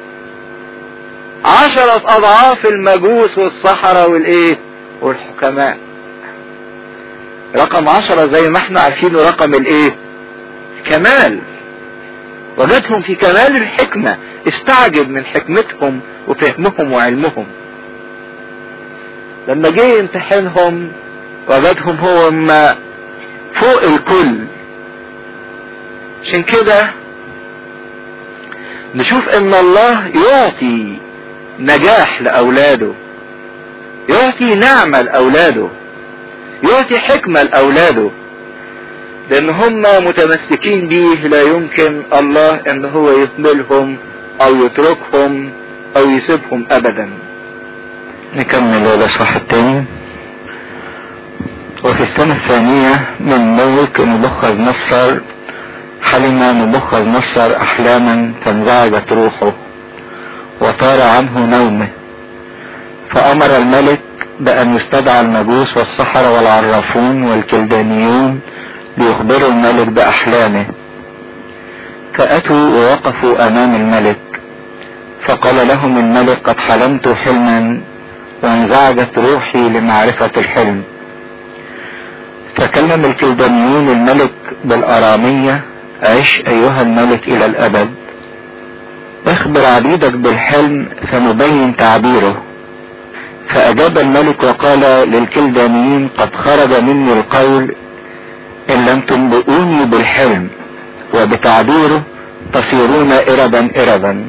عشرة اضعاف المجوس والصحراء والايه والحكماء رقم عشرة زي ما احنا عارفينه رقم الايه كمال وجدهم في كمال الحكمة استعجب من حكمتهم وفهمهم وعلمهم لما جه يمتحنهم وجدهم هو ما فوق الكل عشان كده نشوف ان الله يعطي نجاح لاولاده يعطي نعمة لاولاده يعطي حكمة لاولاده لان هم متمسكين بيه لا يمكن الله ان هو يهملهم او يتركهم او يسيبهم ابدا نكمل الإصحاح التاني وفي السنة الثانية من ملك نبوخذ نصر حلم نبوخذ نصر أحلاما فانزعجت روحه وطار عنه نومه فأمر الملك بأن يستدعى المجوس والسحرة والعرافون والكلدانيون ليخبروا الملك بأحلامه فأتوا ووقفوا أمام الملك فقال لهم الملك قد حلمت حلما وانزعجت روحي لمعرفة الحلم فكلم الكلدانيون الملك بالأرامية عش أيها الملك إلى الأبد اخبر عبيدك بالحلم فنبين تعبيره فأجاب الملك وقال للكلدانيين قد خرج مني القول إن لم تنبئوني بالحلم وبتعبيره تصيرون إربا إربا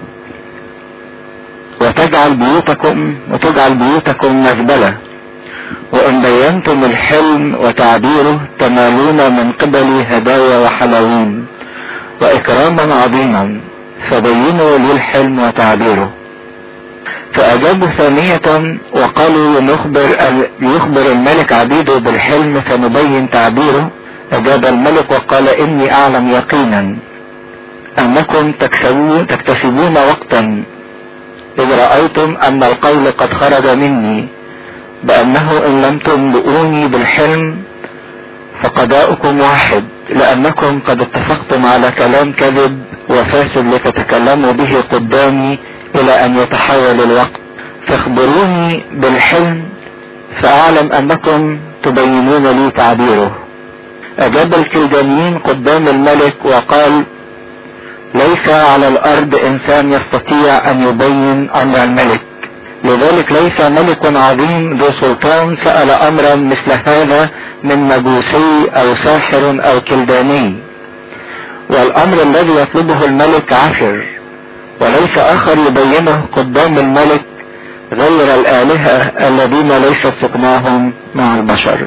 وتجعل بيوتكم وتجعل بيوتكم مزبلة وإن بينتم الحلم وتعبيره تنالون من قبلي هدايا وحلاوين وإكراما عظيما فبينوا لي الحلم وتعبيره فأجابوا ثانية وقالوا نخبر يخبر الملك عبيده بالحلم فنبين تعبيره أجاب الملك وقال إني أعلم يقينا أنكم تكسبون, تكتسبون وقتا إذ رأيتم أن القول قد خرج مني بأنه إن لم تملؤوني بالحلم فقضاؤكم واحد لأنكم قد اتفقتم على كلام كذب وفاسد لتتكلموا به قدامي إلى أن يتحول الوقت فاخبروني بالحلم فأعلم أنكم تبينون لي تعبيره أجاب الكلدانيين قدام الملك وقال ليس على الأرض إنسان يستطيع أن يبين أمر الملك لذلك ليس ملك عظيم ذو سلطان سأل أمرا مثل هذا من مجوسي أو ساحر أو كلداني والأمر الذي يطلبه الملك عشر وليس آخر يبينه قدام الملك غير الآلهة الذين ليست سكناهم مع البشر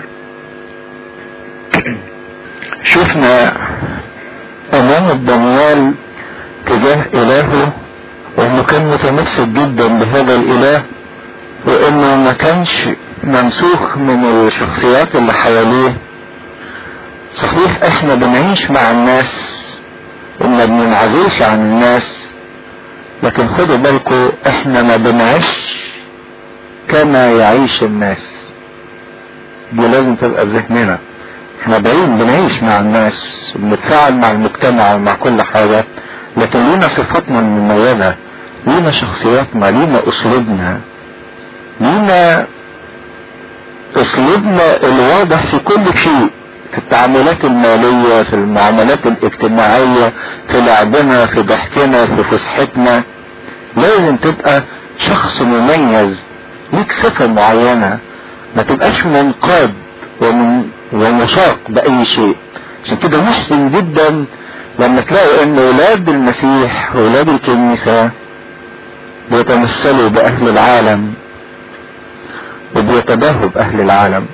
شفنا أمام الدنيال تجاه إلهه وانه كان متمسك جدا بهذا الاله وانه ما كانش ممسوخ من الشخصيات اللي حواليه صحيح احنا بنعيش مع الناس وما بننعزلش عن الناس لكن خدوا بالكم احنا ما بنعيش كما يعيش الناس دي لازم تبقى في ذهننا احنا بعيد بنعيش مع الناس وبنتفاعل مع المجتمع ومع كل حاجه لكن لينا صفاتنا المميزة لينا شخصياتنا لينا اسلوبنا لينا اسلوبنا الواضح في كل شيء في التعاملات المالية في المعاملات الاجتماعية في لعبنا في ضحكنا في فسحتنا لازم تبقى شخص مميز ليك صفة معينة ما تبقاش منقاد ومن ومساق بأي شيء عشان كده محسن جدا لما تلاقوا ان ولاد المسيح ولاد الكنيسة بيتمثلوا باهل العالم وبيتباهوا باهل العالم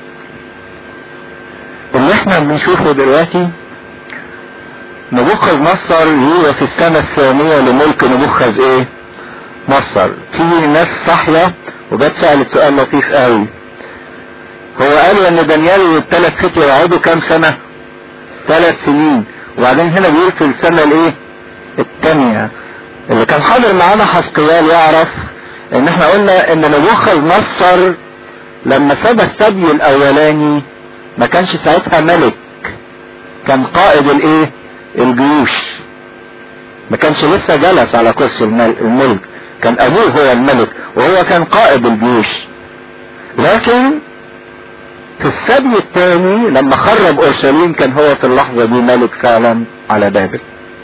اللي احنا بنشوفه دلوقتي نبوخذ نصر هو في السنة الثانية لملك نبوخذ ايه نصر في ناس صاحية وجت سألت سؤال لطيف قوي هو قالوا ان دانيال والثلاث فتية يقعدوا كام سنة ثلاث سنين وبعدين هنا بيقول في السنة الايه الثانية اللي كان حاضر معانا حسقيال يعرف ان احنا قلنا ان نبوخذ نصر لما ساب السبي الاولاني ما كانش ساعتها ملك كان قائد الايه الجيوش ما كانش لسه جلس على كرسي الملك كان ابوه هو الملك وهو كان قائد الجيوش لكن في السبي الثاني لما خرب اورشليم كان هو في اللحظة دي ملك فعلا على بابل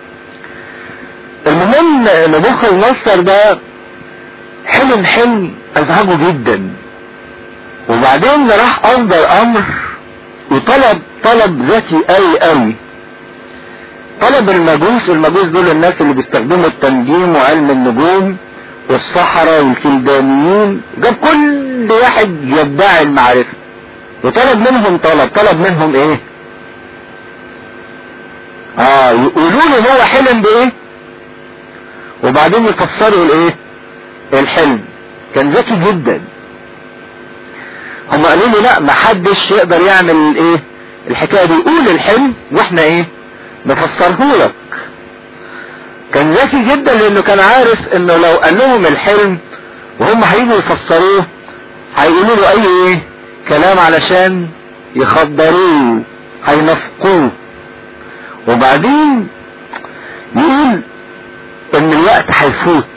المهم نبوخذ نصر ده حلم حلم ازعجه جدا وبعدين راح اصدر امر وطلب طلب ذكي قوي قوي طلب المجوس المجوس دول الناس اللي بيستخدموا التنجيم وعلم النجوم والسحرة والكلدانيين جاب كل واحد يدعي المعرفة وطلب منهم طلب طلب منهم ايه اه يقولوا له هو حلم بايه وبعدين يفسروا الايه الحلم كان ذكي جدا هم قالوا له لا ما حدش يقدر يعمل الايه الحكايه دي قول الحلم واحنا ايه نفسره لك كان ذكي جدا لانه كان عارف انه لو قال لهم الحلم وهم هيجوا يفسروه هيقولوا له اي ايه كلام علشان يخدروه هينفقوه وبعدين يقول ان الوقت هيفوت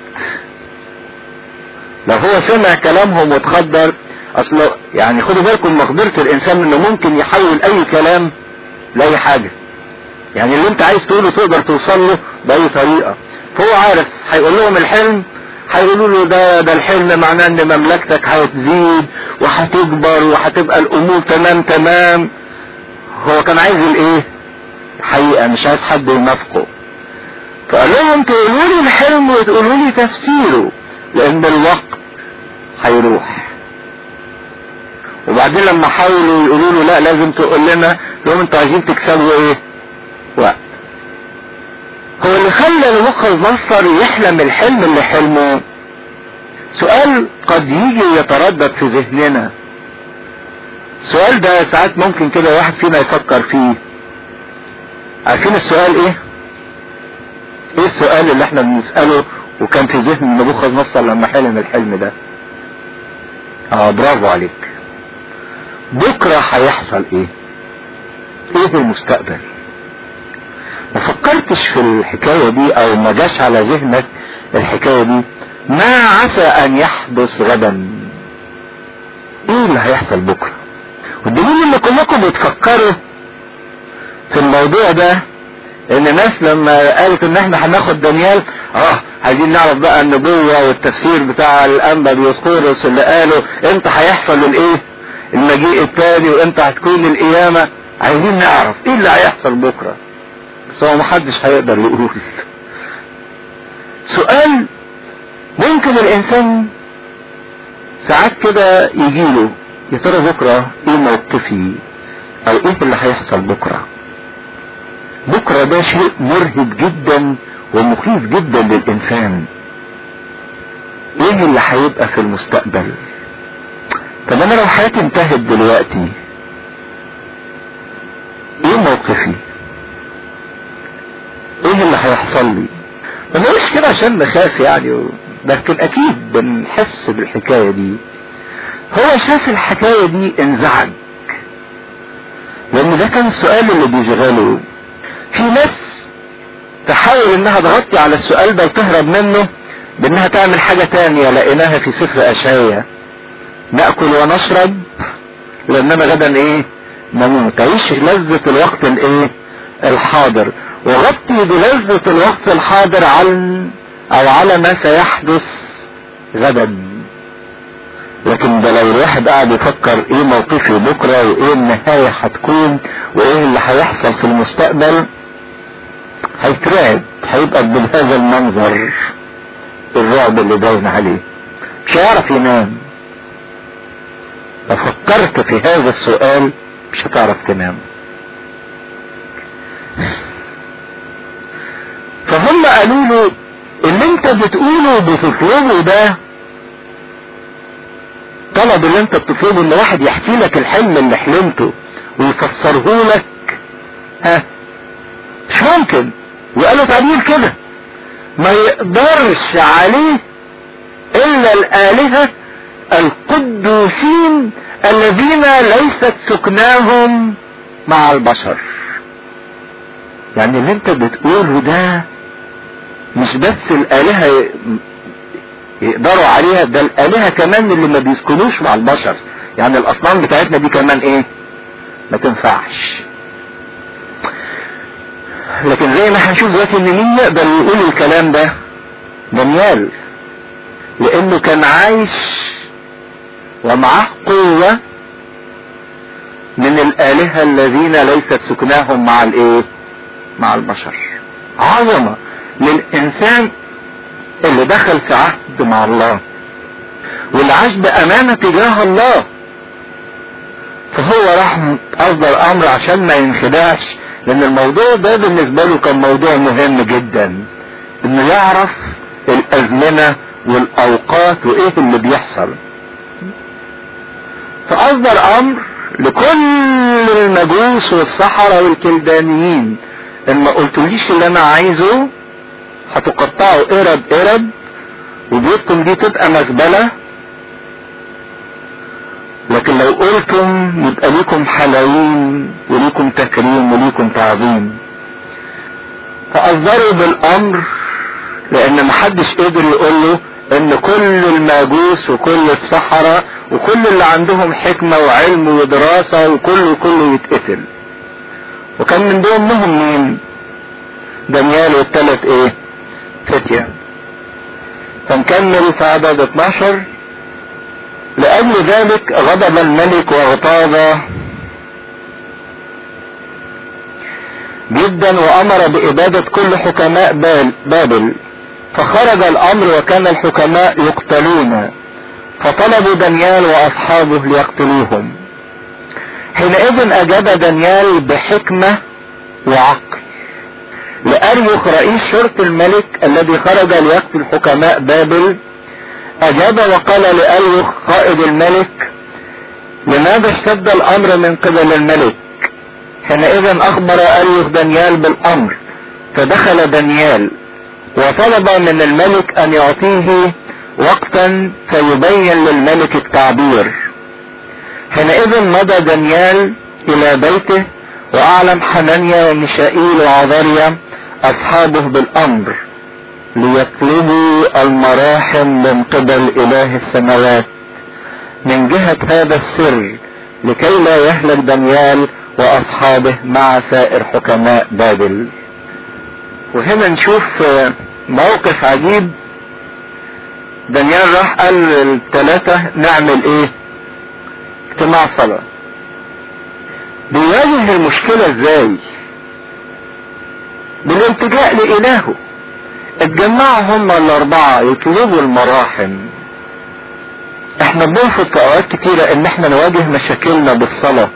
لو هو سمع كلامهم وتخدر اصل يعني خدوا بالكم مقدرة الانسان انه ممكن يحول اي كلام لاي حاجة يعني اللي انت عايز تقوله تقدر توصل له باي طريقة فهو عارف هيقول لهم الحلم هيقولوا له ده ده الحلم معناه ان مملكتك هتزيد وهتكبر وهتبقى الامور تمام تمام هو كان عايز الايه حقيقة مش عايز حد ينافقه فقال لهم تقولوا لي الحلم وتقولوا لي تفسيره لان الوقت هيروح وبعدين لما حاولوا يقولوا له لا لازم تقول لنا لهم انتوا عايزين تكسبوا ايه وقت هو اللي خلى المخ البصر يحلم الحلم اللي حلمه سؤال قد يجي ويتردد في ذهننا السؤال ده ساعات ممكن كده واحد فينا يفكر فيه عارفين السؤال ايه ايه السؤال اللي احنا بنسأله وكان في ذهن نبوخذ نصر لما حلم الحلم ده اه برافو عليك بكرة هيحصل ايه ايه المستقبل ما فكرتش في الحكاية دي او ما جاش على ذهنك الحكاية دي ما عسى ان يحدث غدا ايه اللي هيحصل بكرة والدليل ان كلكم بتفكروا في الموضوع ده ان الناس لما قالت ان احنا هناخد دانيال اه عايزين نعرف بقى النبوة والتفسير بتاع الانبا ديوسقورس اللي قالوا امتى هيحصل الايه المجيء التاني وامتى هتكون القيامة عايزين نعرف ايه اللي هيحصل بكرة بس هو محدش هيقدر يقول سؤال ممكن الانسان ساعات كده يجيله يا ترى بكرة ايه موقفي او ايه اللي هيحصل بكرة بكرة ده شيء مرهب جدا ومخيف جدا للانسان ايه اللي هيبقى في المستقبل طب انا لو حياتي انتهت دلوقتي ايه موقفي ايه اللي هيحصل لي ما نقولش كده عشان نخاف يعني لكن اكيد بنحس بالحكاية دي هو شاف الحكاية دي انزعج لان ده كان السؤال اللي بيشغله في ناس تحاول انها تغطي على السؤال ده وتهرب منه بانها تعمل حاجة تانية لقيناها في سفر اشعيا نأكل ونشرب لاننا غدا ايه نموت تعيش لذة الوقت الايه الحاضر وغطي بلذة الوقت الحاضر على او على ما سيحدث غدا لكن ده لو الواحد قاعد يفكر ايه موقفي بكرة وايه النهاية هتكون وايه اللي هيحصل في المستقبل هيترعب هيبقى بهذا المنظر الرعب اللي باين عليه مش هيعرف ينام لو فكرت في هذا السؤال مش هتعرف تنام فهم قالوا له اللي انت بتقوله بتطلبه ده طلب اللي انت بتطلبه ان واحد يحكي لك الحلم اللي حلمته ويفسره لك ها مش ممكن وقالوا تعبير كده ما يقدرش عليه الا الالهة القدوسين الذين ليست سكناهم مع البشر يعني اللي انت بتقوله ده مش بس الالهة يقدروا عليها ده الالهة كمان اللي ما بيسكنوش مع البشر يعني الاصنام بتاعتنا دي كمان ايه ما تنفعش لكن زي ما هنشوف دلوقتي ان مين يقدر يقول الكلام ده دانيال لانه كان عايش ومعاه قوة من الالهة الذين ليست سكناهم مع الايه مع البشر عظمة للانسان اللي دخل في عهد مع الله واللي عاش بامانة تجاه الله فهو راح افضل امر عشان ما ينخدعش لان الموضوع ده بالنسبة له كان موضوع مهم جدا انه يعرف الازمنة والاوقات وايه اللي بيحصل فاصدر امر لكل المجوس والسحرة والكلدانيين ان ما قلتوليش اللي انا عايزه هتقطعوا قرب قرب وبيوتكم دي تبقى مزبلة لكن لو قلتم يبقى ليكم حلاوين وليكم تكريم وليكم تعظيم فأصدروا بالأمر لأن محدش قدر يقول له إن كل الماجوس وكل السحرة وكل اللي عندهم حكمة وعلم ودراسة وكله كله يتقتل وكان من ضمنهم مين؟ دانيال والثلاث ايه؟ فتية فنكمل في عدد 12 لأجل ذلك غضب الملك واغتاظ جدا وأمر بإبادة كل حكماء بابل فخرج الأمر وكان الحكماء يقتلون فطلبوا دانيال وأصحابه ليقتلوهم حينئذ أجاب دانيال بحكمة وعقل لأريخ رئيس شرطة الملك الذي خرج ليقتل حكماء بابل أجاب وقال لأريخ قائد الملك لماذا اشتد الأمر من قبل الملك حينئذ أخبر أريخ دانيال بالأمر فدخل دانيال وطلب من الملك أن يعطيه وقتا فيبين للملك التعبير حينئذ مضى دانيال إلى بيته وأعلم حنانيا وميشائيل وعذريا أصحابه بالأمر ليطلبوا المراحم من قبل إله السماوات من جهة هذا السر لكي لا يهلك دانيال وأصحابه مع سائر حكماء بابل وهنا نشوف موقف عجيب دانيال راح قال للثلاثة نعمل ايه اجتماع صلاة بيواجه المشكلة ازاي بالالتجاء لإلهه اتجمعوا هم الأربعة يطلبوا المراحم احنا بنرفض في اوقات كتيرة ان احنا نواجه مشاكلنا بالصلاة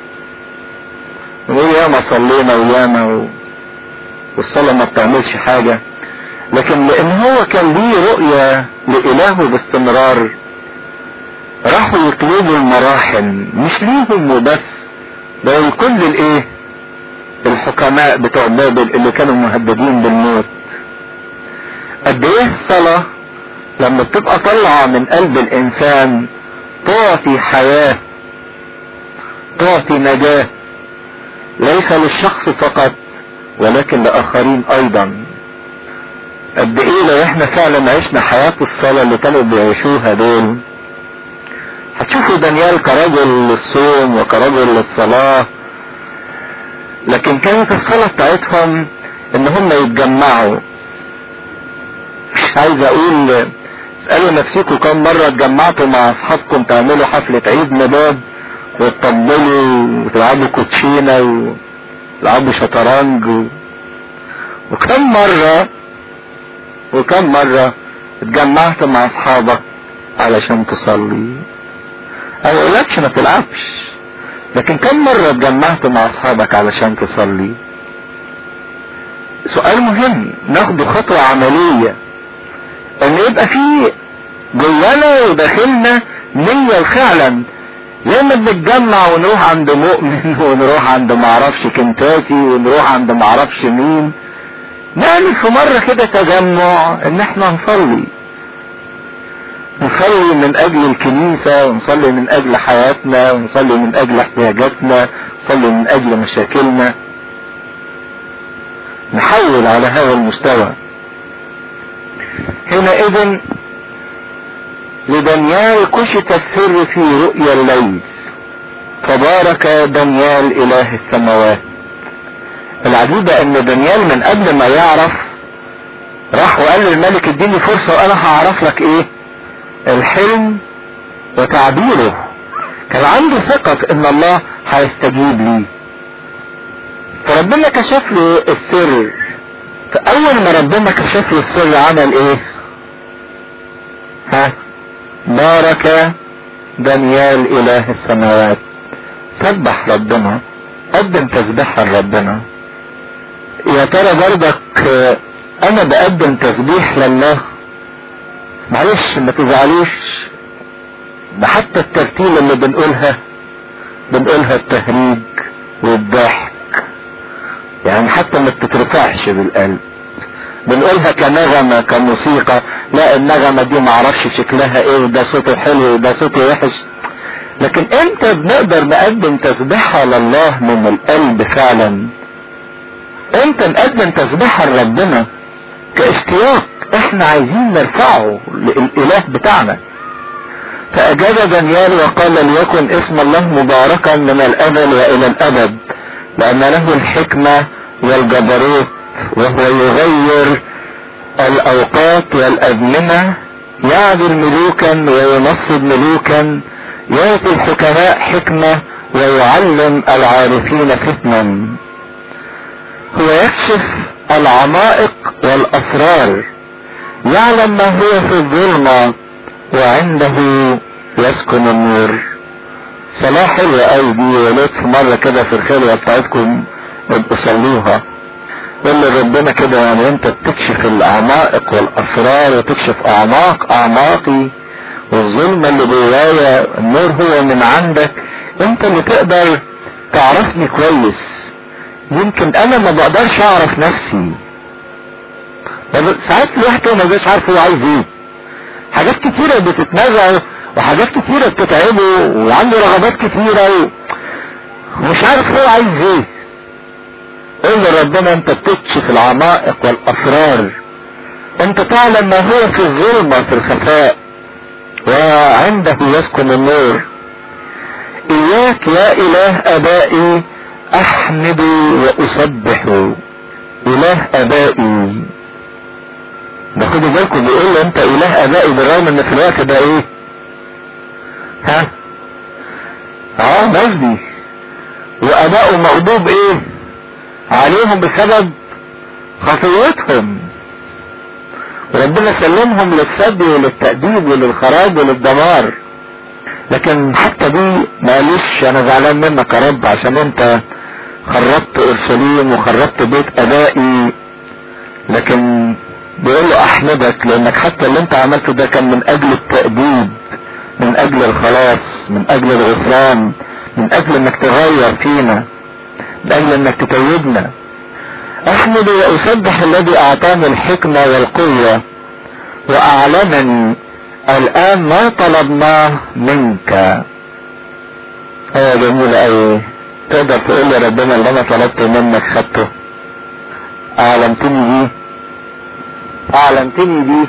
نقول ياما صلينا وياما و... والصلاة ما بتعملش حاجة لكن لان هو كان ليه رؤية لإلهه باستمرار راحوا يطلبوا المراحم مش ليهم وبس ده لكل الايه الحكماء بتوع بابل اللي كانوا مهددين بالموت قد ايه الصلاة لما بتبقى طالعة من قلب الانسان تعطي حياة تعطي نجاة ليس للشخص فقط ولكن لاخرين ايضا قد ايه لو احنا فعلا عشنا حياة الصلاة اللي كانوا بيعيشوها دول هتشوفوا دانيال كرجل للصوم وكرجل للصلاة لكن كانت الصلاة بتاعتهم ان هم يتجمعوا مش عايز اقول اسألوا نفسكم كم مرة اتجمعتوا مع اصحابكم تعملوا حفلة عيد ميلاد وتطبلوا وتلعبوا كوتشينة وتلعبوا شطرنج و... وكم مرة وكم مرة اتجمعت مع اصحابك علشان تصلي انا اقولكش ما تلعبش لكن كم مرة اتجمعت مع اصحابك علشان تصلي سؤال مهم ناخده خطوة عملية ان يبقى في جوانا وداخلنا نية فعلا لما بنتجمع ونروح عند مؤمن ونروح عند معرفش كنتاكي ونروح عند معرفش مين نعمل في مرة كده تجمع ان احنا نصلي نصلي من اجل الكنيسة ونصلي من اجل حياتنا ونصلي من اجل احتياجاتنا نصلي من اجل مشاكلنا نحول على هذا المستوى حينئذ لدانيال كشف السر في رؤيا الليل فبارك دانيال اله السماوات العجيبة ان دانيال من قبل ما يعرف راح وقال للملك اديني فرصة وانا هعرف لك ايه الحلم وتعبيره كان عنده ثقة ان الله هيستجيب لي فربنا كشف له السر فاول ما ربنا كشف له السر عمل ايه ها بارك دانيال اله السماوات سبح ربنا قدم تسبيحا لربنا يا ترى برضك انا بقدم تسبيح لله معلش ما تزعلوش ده حتى الترتيل اللي بنقولها بنقولها التهريج والضحك يعني حتى ما بتترفعش بالقلب بنقولها كنغمة كموسيقى لا النغمة دي معرفش شكلها ايه وده صوته حلو وده صوته وحش لكن امتى بنقدر نقدم تسبيحة لله من القلب فعلا امتى نقدم تسبيحة لربنا كاشتياق احنا عايزين نرفعه للاله بتاعنا فاجاب دانيال وقال ليكن اسم الله مباركا من الازل والى الابد لان له الحكمة والجبروت وهو يغير الاوقات والازمنة يعدل ملوكا وينصب ملوكا يعطي الحكماء حكمة ويعلم العارفين فتنا هو يكشف العمائق والاسرار يعلم ما هو في الظلمة وعنده يسكن النور صلاة حلوة قوي دي ولقيت في مرة كده في الخلوة بتاعتكم ابقوا صلوها قول ربنا كده يعني انت بتكشف العمائق والاسرار وتكشف اعماق اعماقي والظلمة اللي جوايا النور هو من عندك انت اللي تقدر تعرفني كويس يمكن انا ما بقدرش اعرف نفسي ساعات الواحد ما بيبقاش عارف هو عايز ايه حاجات كتيرة بتتنازعه وحاجات كتيرة بتتعبه وعنده رغبات كتيرة ومش عارف هو عايز ايه قول لربنا انت بتكشف العمائق والاسرار انت تعلم ما هو في الظلمة في الخفاء وعنده يسكن النور اياك يا اله ابائي احمد واسبح اله ابائي ده خدوا بالكم بيقول له انت اله ابائي بالرغم ان في الوقت ده ايه ها اه نسبي وابائه مغضوب ايه عليهم بسبب خطيتهم وربنا سلمهم للسد وللتأديب وللخراب وللدمار لكن حتى دي معلش انا زعلان منك يا رب عشان انت خربت اورشليم وخربت بيت ابائي لكن بيقول له احمدك لانك حتى اللي انت عملته ده كان من اجل التأديب من اجل الخلاص من اجل الغفران من اجل انك تغير فينا من اجل انك تتوبنا احمد واسبح الذي اعطاني الحكمة والقوة واعلمني الان ما طلبناه منك ايه جميل اوي تقدر تقول لي ربنا اللي انا طلبته منك خدته اعلمتني بيه اعلمتني بيه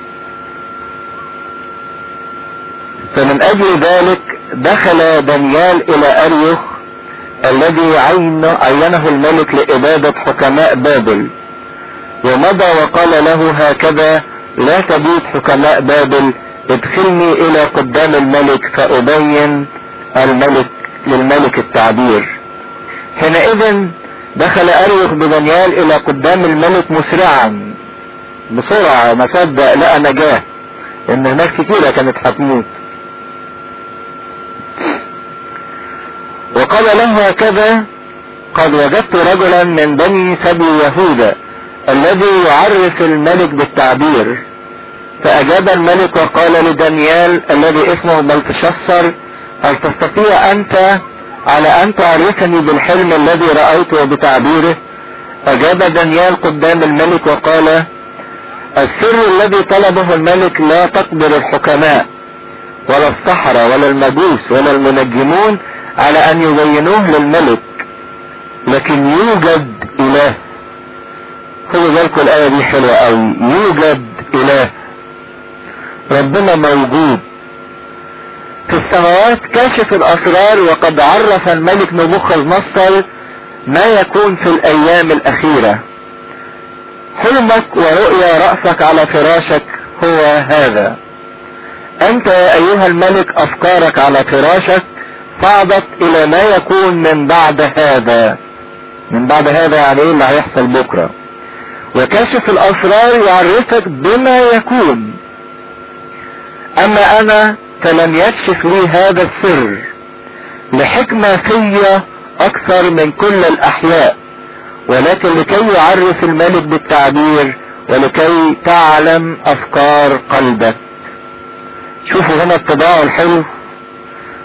فمن اجل ذلك دخل دانيال الى اريوخ الذي عين عينه الملك لإبادة حكماء بابل ومضى وقال له هكذا لا تبيت حكماء بابل ادخلني الى قدام الملك فأبين الملك للملك التعبير حينئذ دخل أريخ بدانيال الى قدام الملك مسرعا بسرعة ما صدق لقى نجاة ان ناس كتيرة كانت هتموت وقال له هكذا قد وجدت رجلا من بني سبي يهوذا الذي يعرف الملك بالتعبير فأجاب الملك وقال لدانيال الذي اسمه بلتشصر هل تستطيع أنت على أن تعرفني بالحلم الذي رأيته بتعبيره أجاب دانيال قدام الملك وقال السر الذي طلبه الملك لا تقدر الحكماء ولا السحرة ولا المجوس ولا المنجمون على ان يبينوه للملك لكن يوجد اله خدوا بالكم الايه دي حلوه قوي يوجد اله ربنا موجود في السماوات كاشف الاسرار وقد عرف الملك نبوخذ نصر ما يكون في الايام الاخيره حلمك ورؤيا راسك على فراشك هو هذا انت يا ايها الملك افكارك على فراشك صعدت الى ما يكون من بعد هذا من بعد هذا يعني ايه اللي هيحصل بكرة وكاشف الاسرار يعرفك بما يكون اما انا فلم يكشف لي هذا السر لحكمة فيا اكثر من كل الاحياء ولكن لكي يعرف الملك بالتعبير ولكي تعلم افكار قلبك شوفوا هنا الطباع الحلو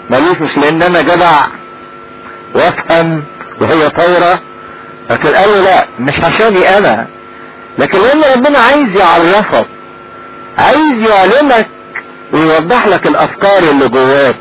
مالوش مش لان انا جدع وافهم وهي طايرة لكن قال له لا مش عشاني انا لكن لان ربنا عايز يعرفك عايز يعلمك ويوضح لك الافكار اللي جواك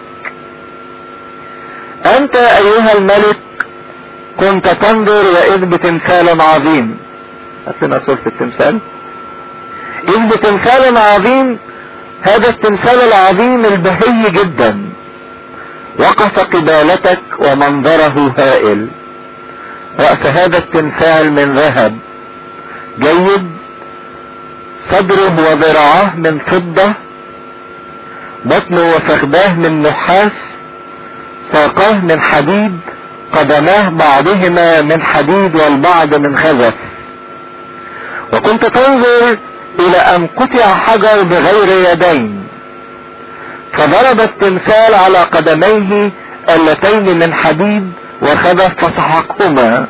انت ايها الملك كنت تنظر واذ بتمثال عظيم هات لنا صورة التمثال اذ بتمثال عظيم هذا التمثال العظيم البهي جدا وقف قبالتك ومنظره هائل رأس هذا التمثال من ذهب جيد صدره وذراعاه من فضة بطنه وفخذاه من نحاس ساقاه من حديد قدماه بعضهما من حديد والبعض من خزف وكنت تنظر الى ان قطع حجر بغير يدين فضرب التمثال على قدميه اللتين من حديد وخذف فسحقهما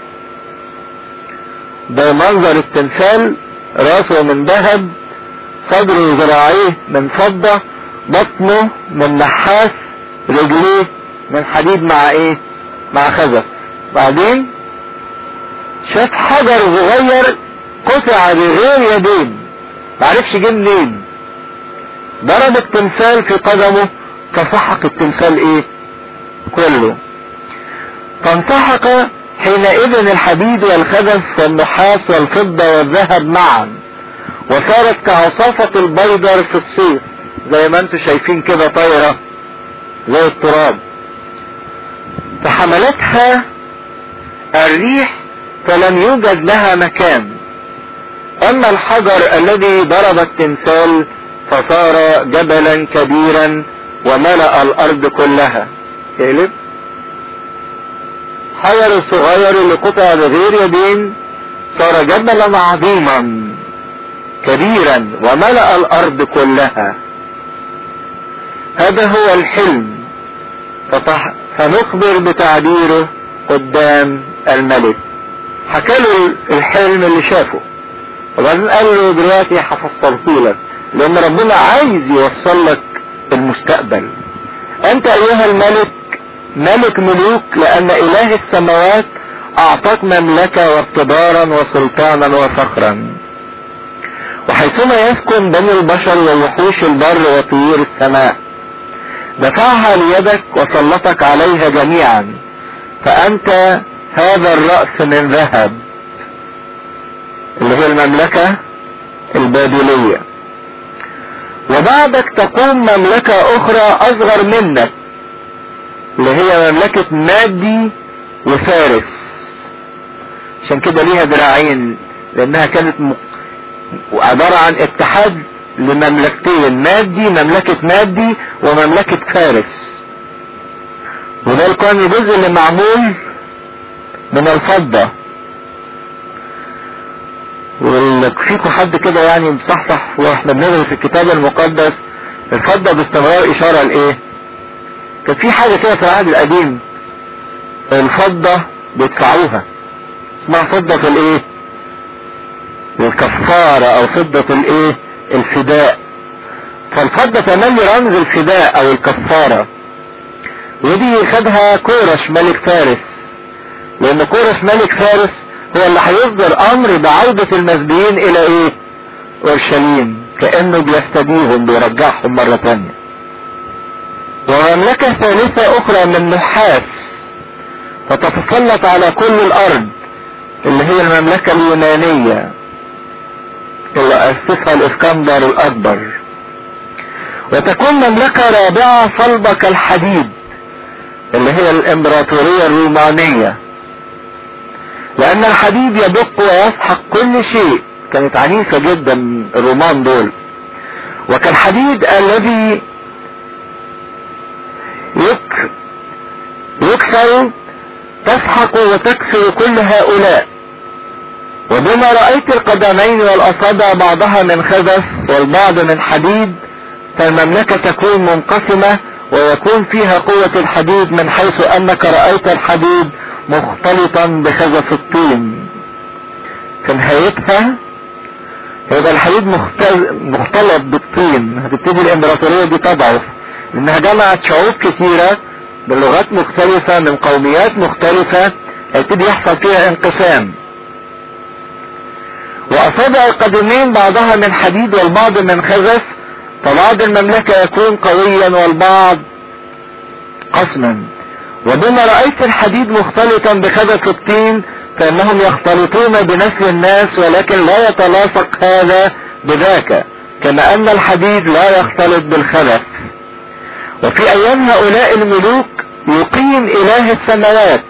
ده منظر التمثال راسه من ذهب صدره وذراعيه من فضة بطنه من نحاس رجليه من حديد مع ايه مع خزف بعدين شاف حجر صغير قطع بغير يدين معرفش جه منين ضرب التمثال في قدمه فسحق التمثال ايه كله فانسحق حينئذ الحديد والخزف والنحاس والفضة والذهب معا وصارت كعصافة البيضر في الصيف زي ما انتم شايفين كده طايرة زي التراب فحملتها الريح فلم يوجد لها مكان اما الحجر الذي ضرب التمثال فصار جبلا كبيرا وملأ الارض كلها اقلب حجر الصغير اللي قطع بغير يدين صار جبلا عظيما كبيرا وملأ الارض كلها هذا هو الحلم فطح فنخبر بتعبيره قدام الملك حكى له الحلم اللي شافه وبعدين قال له دلوقتي هفسره لك لان ربنا عايز يوصل لك المستقبل انت ايها الملك ملك ملوك لان اله السماوات اعطاك مملكة واقتدارا وسلطانا وفخرا وحيثما يسكن بني البشر ووحوش البر وطيور السماء دفعها ليدك وسلطك عليها جميعا فانت هذا الرأس من ذهب اللي هي المملكة البابلية وبعدك تقوم مملكة اخرى اصغر منك اللي هي مملكة مادي وفارس عشان كده ليها دراعين لانها كانت م... عبارة عن اتحاد لمملكتين مادي مملكة مادي ومملكة فارس وده كان الجزء اللي معمول من الفضة واللي فيكم حد كده يعني مصحصح واحنا بندرس الكتاب المقدس الفضة باستمرار اشارة لايه كان في حاجة كده في العهد القديم الفضة بيدفعوها اسمها فضة الايه الكفارة او فضة الايه الفداء فالفضة تملي رمز الفداء او الكفارة ودي خدها كورش ملك فارس لان كورش ملك فارس هو اللي هيصدر امر بعودة المسبيين الى ايه اورشليم كأنه بيفتديهم بيرجعهم مرة تانية ومملكة ثالثة اخرى من نحاس فتتسلط على كل الارض اللي هي المملكة اليونانية اللي اسسها الاسكندر الاكبر وتكون مملكة رابعة صلبة كالحديد اللي هي الامبراطورية الرومانية لان الحديد يدق ويسحق كل شيء كانت عنيفة جدا الرومان دول وكالحديد الذي يك يكسر تسحق وتكسر كل هؤلاء وبما رأيت القدمين والأصابع بعضها من خزف والبعض من حديد فالمملكة تكون منقسمة ويكون فيها قوة الحديد من حيث أنك رأيت الحديد مختلطا بخزف الطين في نهايتها يبقى الحديد مختلط بالطين هتبتدي الامبراطورية دي تضعف لانها جمعت شعوب كثيرة بلغات مختلفة من قوميات مختلفة هيبتدي يحصل فيها انقسام وأصابع القدمين بعضها من حديد والبعض من خزف فبعض المملكة يكون قويا والبعض قسما وبما رأيت الحديد مختلطا بخزف الطين فإنهم يختلطون بنسل الناس ولكن لا يتلاصق هذا بذاك كما أن الحديد لا يختلط بالخلف وفي أيام هؤلاء الملوك يقيم إله السماوات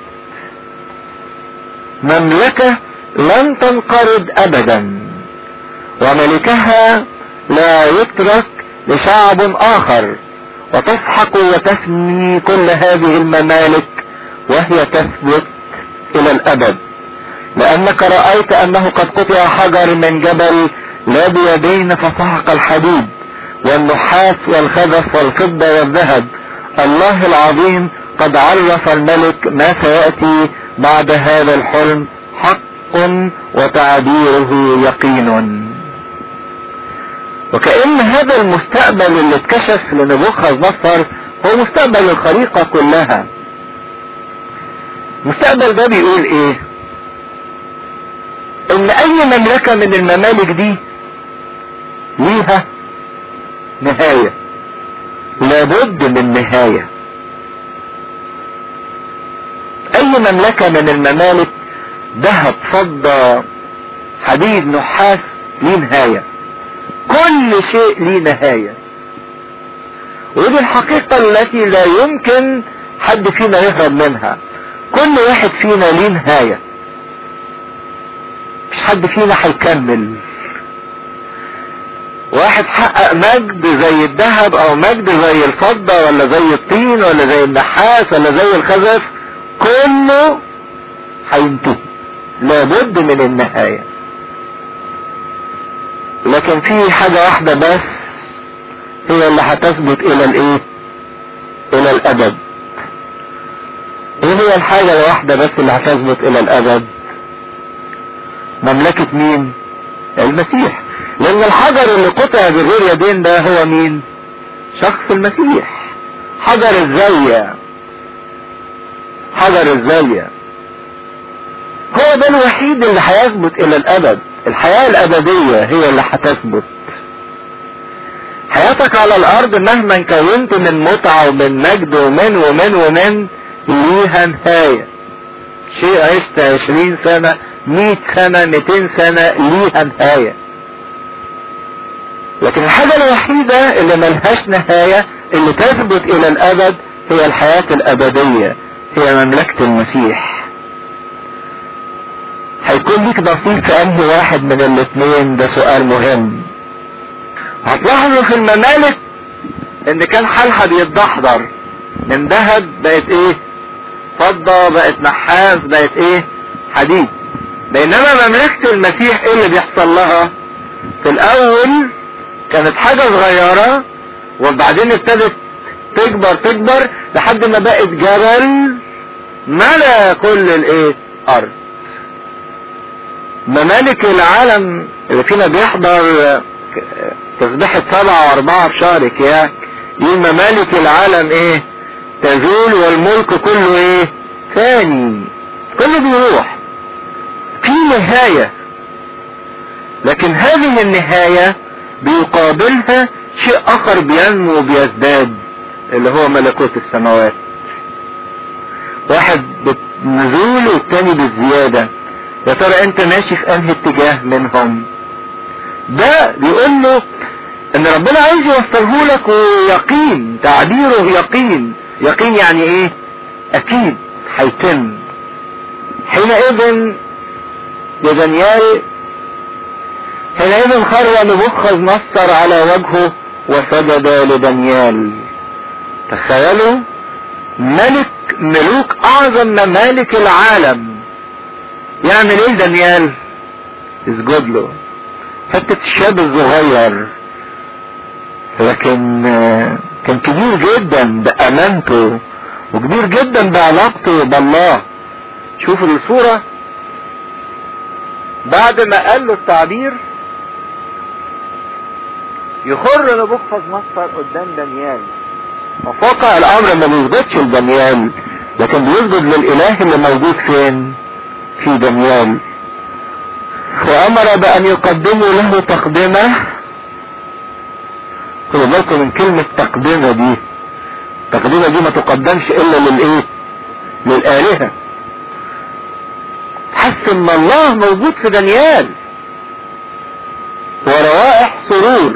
مملكة لن تنقرض أبدا وملكها لا يترك لشعب آخر وتسحق وتفني كل هذه الممالك وهي تثبت إلى الأبد لأنك رأيت أنه قد قطع حجر من جبل لا بيدين فسحق الحديد والنحاس والخزف والفضة والذهب الله العظيم قد عرف الملك ما سيأتي بعد هذا الحلم حق وتعبيره يقين وكأن هذا المستقبل اللي اتكشف لنبوخذ نصر هو مستقبل الخليقة كلها المستقبل ده بيقول ايه ان اي مملكة من الممالك دي ليها نهاية لابد من نهاية اي مملكة من الممالك ذهب فضة حديد نحاس ليه نهاية كل شيء ليه نهاية ودي الحقيقة التي لا يمكن حد فينا يهرب منها كل واحد فينا ليه نهاية مش حد فينا هيكمل واحد حقق مجد زي الذهب او مجد زي الفضة ولا زي الطين ولا زي النحاس ولا زي الخزف كله هينتهي لابد من النهاية لكن في حاجة واحدة بس هي اللي هتثبت الى الايه الى الابد ايه هي الحاجة الواحدة بس اللي هتثبت الى الابد مملكة مين المسيح لان الحجر اللي قطع بغير يدين ده هو مين شخص المسيح حجر الزاوية حجر الزاوية هو ده الوحيد اللي هيثبت الى الابد الحياة الابدية هي اللي هتثبت حياتك على الارض مهما كونت من متعة ومن مجد ومن ومن ومن ليها نهاية شيء عشت عشرين سنة مئة سنة مئتين سنة ليها نهاية لكن الحاجة الوحيدة اللي ملهاش نهاية اللي تثبت الى الابد هي الحياة الابدية هي مملكة المسيح هيكون ليك نصيب في انهي واحد من الاثنين ده سؤال مهم هتلاحظوا في الممالك ان كان حالها بيتدحضر من ذهب بقت ايه فضة بقت نحاس بقت ايه حديد بينما مملكة المسيح ايه اللي بيحصل لها في الاول كانت حاجة صغيرة وبعدين ابتدت تكبر تكبر لحد ما بقت جبل ملا كل الايه ارض ممالك العالم اللي فينا بيحضر تسبيحة سبعة واربعة في شهر كياك يقول ممالك العالم ايه تزول والملك كله ايه ثاني كله بيروح في نهاية لكن هذه النهاية بيقابلها شيء اخر بينمو وبيزداد اللي هو ملكوت السماوات واحد بالنزول والتاني بالزيادة يا ترى انت ماشي في انهي اتجاه منهم ده بيقول له ان ربنا عايز يوصله لك ويقين تعبيره يقين يقين يعني ايه اكيد هيتم حينئذ يا دانيال حينئذ خر نبوخذ نصر على وجهه وسجد لدانيال تخيلوا ملك ملوك اعظم ممالك العالم يعمل ايه دانيال اسجد له حتة الشاب الصغير لكن كان كبير جدا بأمانته وكبير جدا بعلاقته بالله شوفوا الصورة بعد ما قال له التعبير يخر نبوخذ نصر قدام دانيال وفي واقع الامر ما بيثبتش لدانيال لكن بيثبت للاله اللي موجود فين في دانيال وامر بان يقدموا له تقدمه خدوا بالكم من كلمة تقدمة دي التقدمة دي ما تقدمش الا للايه للآلهة حس ان الله موجود في دانيال وروائح سرور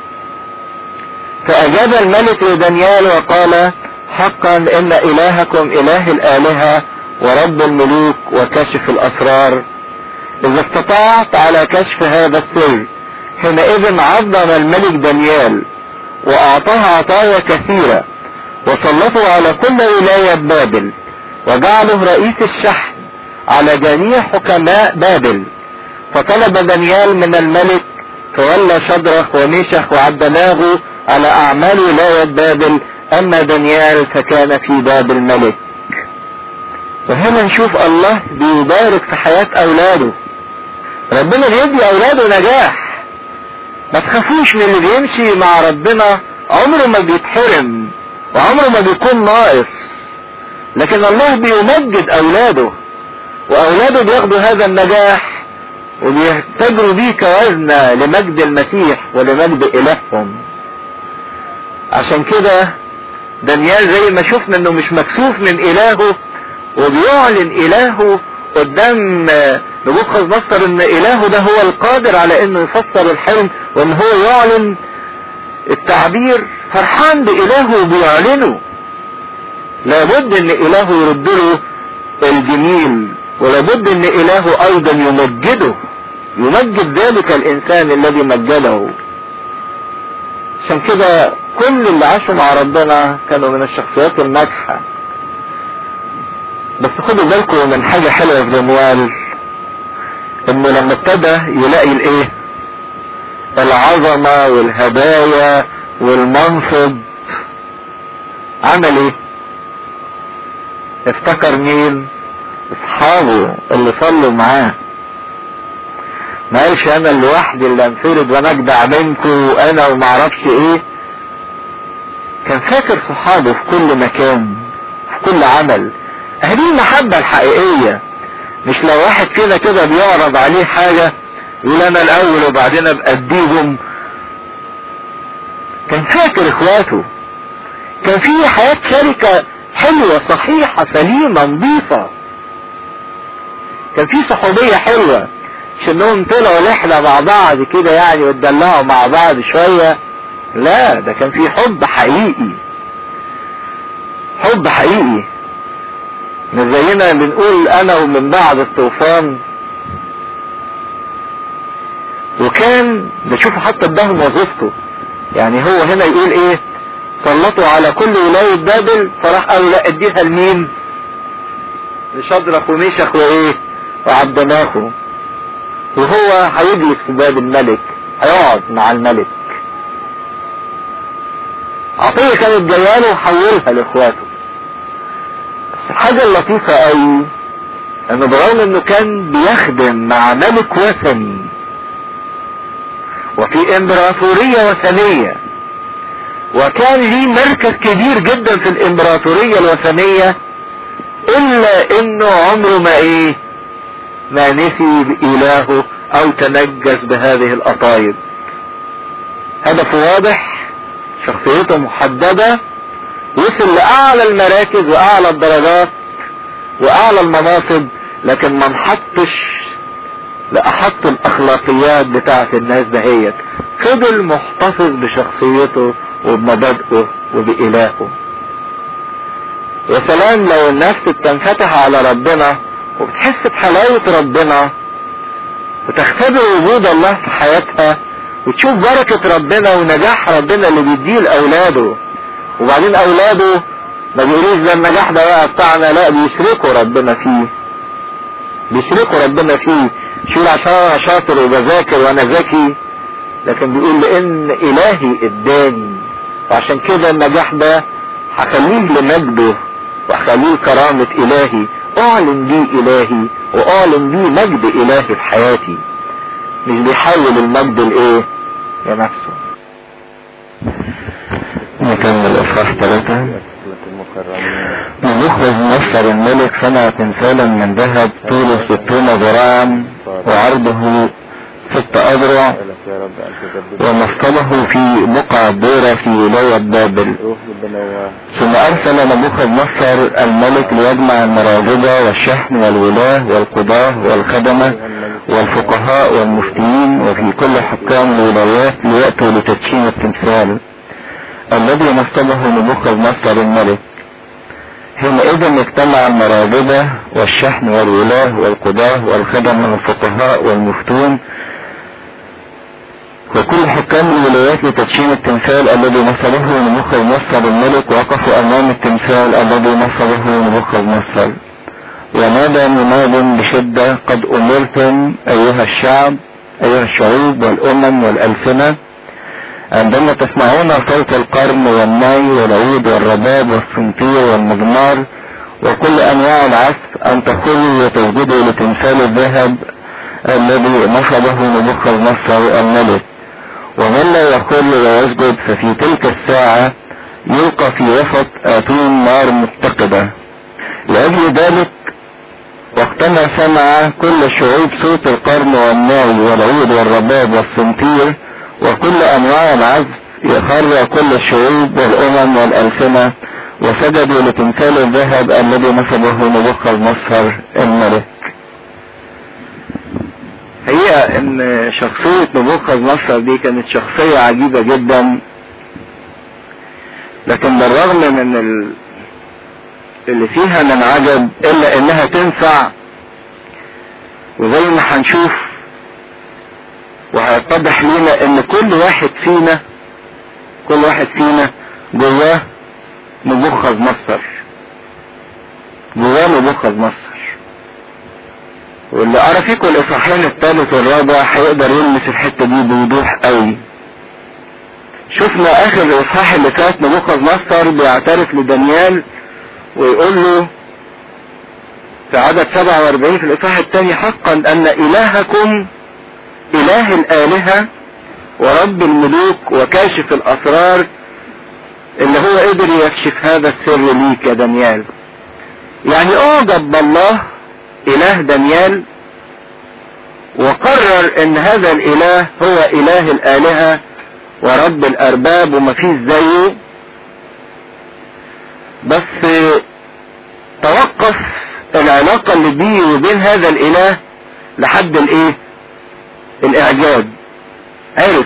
فأجاب الملك لدانيال وقال حقا إن إلهكم إله الآلهة ورب الملوك وكشف الأسرار إذا استطعت على كشف هذا السر حينئذ عظم الملك دانيال وأعطاه عطايا كثيرة وسلطه على كل ولاية بابل وجعله رئيس الشحن على جميع حكماء بابل فطلب دانيال من الملك فولى شدرخ وميشخ وعبدناغو على أعمال ولاية بابل أما دانيال فكان في باب الملك وهنا نشوف الله بيبارك في حياة أولاده ربنا بيدي أولاده نجاح ما تخافوش من اللي بيمشي مع ربنا عمره ما بيتحرم وعمره ما بيكون ناقص لكن الله بيمجد أولاده وأولاده بياخدوا هذا النجاح وبيتجروا بيه كوزنة لمجد المسيح ولمجد إلههم عشان كده دانيال زي ما شفنا انه مش مكسوف من الهه وبيعلن الهه قدام نبوخذ نصر ان الهه ده هو القادر على انه يفسر الحلم وان هو يعلن التعبير فرحان بإلهه وبيعلنه لابد ان إلهه يرد له الجميل ولابد ان إلهه ايضا يمجده يمجد ذلك الانسان الذي مجده عشان كده كل اللي عاشوا مع ربنا كانوا من الشخصيات الناجحة بس خدوا بالكم من حاجة حلوة في دانيال انه لما ابتدى يلاقي الايه العظمة والهدايا والمنصب عمل ايه افتكر مين اصحابه اللي صلوا معاه ما قالش انا لوحدي اللي انفرد وانا اجدع منكم وانا ومعرفش ايه كان فاكر صحابه في كل مكان في كل عمل هذه المحبة الحقيقية مش لو واحد فينا كده بيعرض عليه حاجة يقول انا الاول وبعدين ابقى اديهم كان فاكر اخواته كان في حياة شركة حلوة صحيحة سليمة نظيفة كان في صحوبية حلوة مش انهم طلعوا رحلة مع بعض كده يعني واتدلعوا مع بعض شوية لا ده كان في حب حقيقي حب حقيقي مش زينا بنقول انا ومن بعد الطوفان وكان بشوفه حتى اداهم وظيفته يعني هو هنا يقول ايه سلطوا على كل ولاية بابل فراح قالوا لا اديها لمين لشدرخ وميشخ وايه وعبدناخو وهو هيجلس في باب الملك هيقعد مع الملك عطية كانت جاياله وحولها لاخواته بس الحاجة اللطيفة قوي انه برغم انه كان بيخدم مع ملك وثني وفي امبراطورية وثنية وكان ليه مركز كبير جدا في الامبراطورية الوثنية الا انه عمره ما ايه ما نسي بإلهه او تنجس بهذه القطايب هدفه واضح شخصيته محددة وصل لأعلى المراكز وأعلى الدرجات وأعلى المناصب لكن ما انحطش لأحط الأخلاقيات بتاعة الناس دهيت فضل محتفظ بشخصيته وبمبادئه وبإلهه يا سلام لو الناس بتنفتح على ربنا وبتحس بحلاوة ربنا وتختبر وجود الله في حياتها وتشوف بركة ربنا ونجاح ربنا اللي بيديه لأولاده وبعدين أولاده ما بيقولوش ده النجاح ده بقى بتاعنا لا بيشركوا ربنا فيه بيشركوا ربنا فيه شو عشان انا شاطر وبذاكر وانا ذكي لكن بيقول لان الهي اداني وعشان كده النجاح ده هخليه لمجده وهخليه كرامة الهي اعلن بيه الهي واعلن بيه مجد الهي في حياتي مش بيحول المجد لايه لنفسه نكمل اصحاح ثلاثة نبوخذ نصر الملك صنع تمثالا من ذهب طوله ستون ذراعا وعرضه ست اذرع ومفصله في بقع دورة في ولاية بابل ثم ارسل نبوخذ نصر الملك ليجمع المراجبة والشحن والولاة والقضاة والخدمة والفقهاء والمفتيين وفي كل حكام الولايات ليأتوا لتدشين التمثال الذي نصبه نبوخذ نصر الملك حينئذ اجتمع المراجبة والشحن والولاة والقضاة والخدم والفقهاء والمفتون وكل حكام الولايات لتدشين التمثال الذي نصبه نبوخذ نصر الملك وقفوا امام التمثال الذي نصبه نبوخذ نصر ونادى مناد بشدة قد امرتم ايها الشعب ايها الشعوب والامم والالسنة عندما تسمعون صوت القرن والناي والعود والرباب والسنطير والمزمار وكل انواع العزف ان تخرجوا وتسجدوا لتمثال الذهب الذي نصبه نبوخذ نصر الملك ومن لا يخر ويسجد ففي تلك الساعة يلقى في وسط اتون نار متقدة لاجل ذلك وقتما سمع كل الشعوب صوت القرن والناي والعود والرباب والسنطير وكل انواع العزف يخر كل الشعوب والامم والالسنة وسجدوا لتمثال الذهب الذي نصبه نبوخذ نصر الملك هي ان شخصية نبوخذ نصر دي كانت شخصية عجيبة جدا لكن بالرغم من ال... اللي فيها من عجب الا انها تنفع وزي ما هنشوف وهيتضح لنا ان كل واحد فينا كل واحد فينا جواه نبوخذ نصر جواه نبوخذ نصر واللي قرا فيكم الاصحاحين الثالث والرابع هيقدر يلمس الحته دي بوضوح قوي شفنا اخر الاصحاح اللي فات نبوخذ نصر بيعترف لدانيال ويقول له في عدد 47 في الاصحاح الثاني حقا ان الهكم اله الالهة ورب الملوك وكاشف الاسرار اللي هو قدر يكشف هذا السر ليك يا دانيال يعني اعجب بالله اله دانيال وقرر ان هذا الاله هو اله الالهة ورب الارباب وما فيش زيه بس توقف العلاقة اللي بيه وبين هذا الاله لحد الايه الاعجاب عرف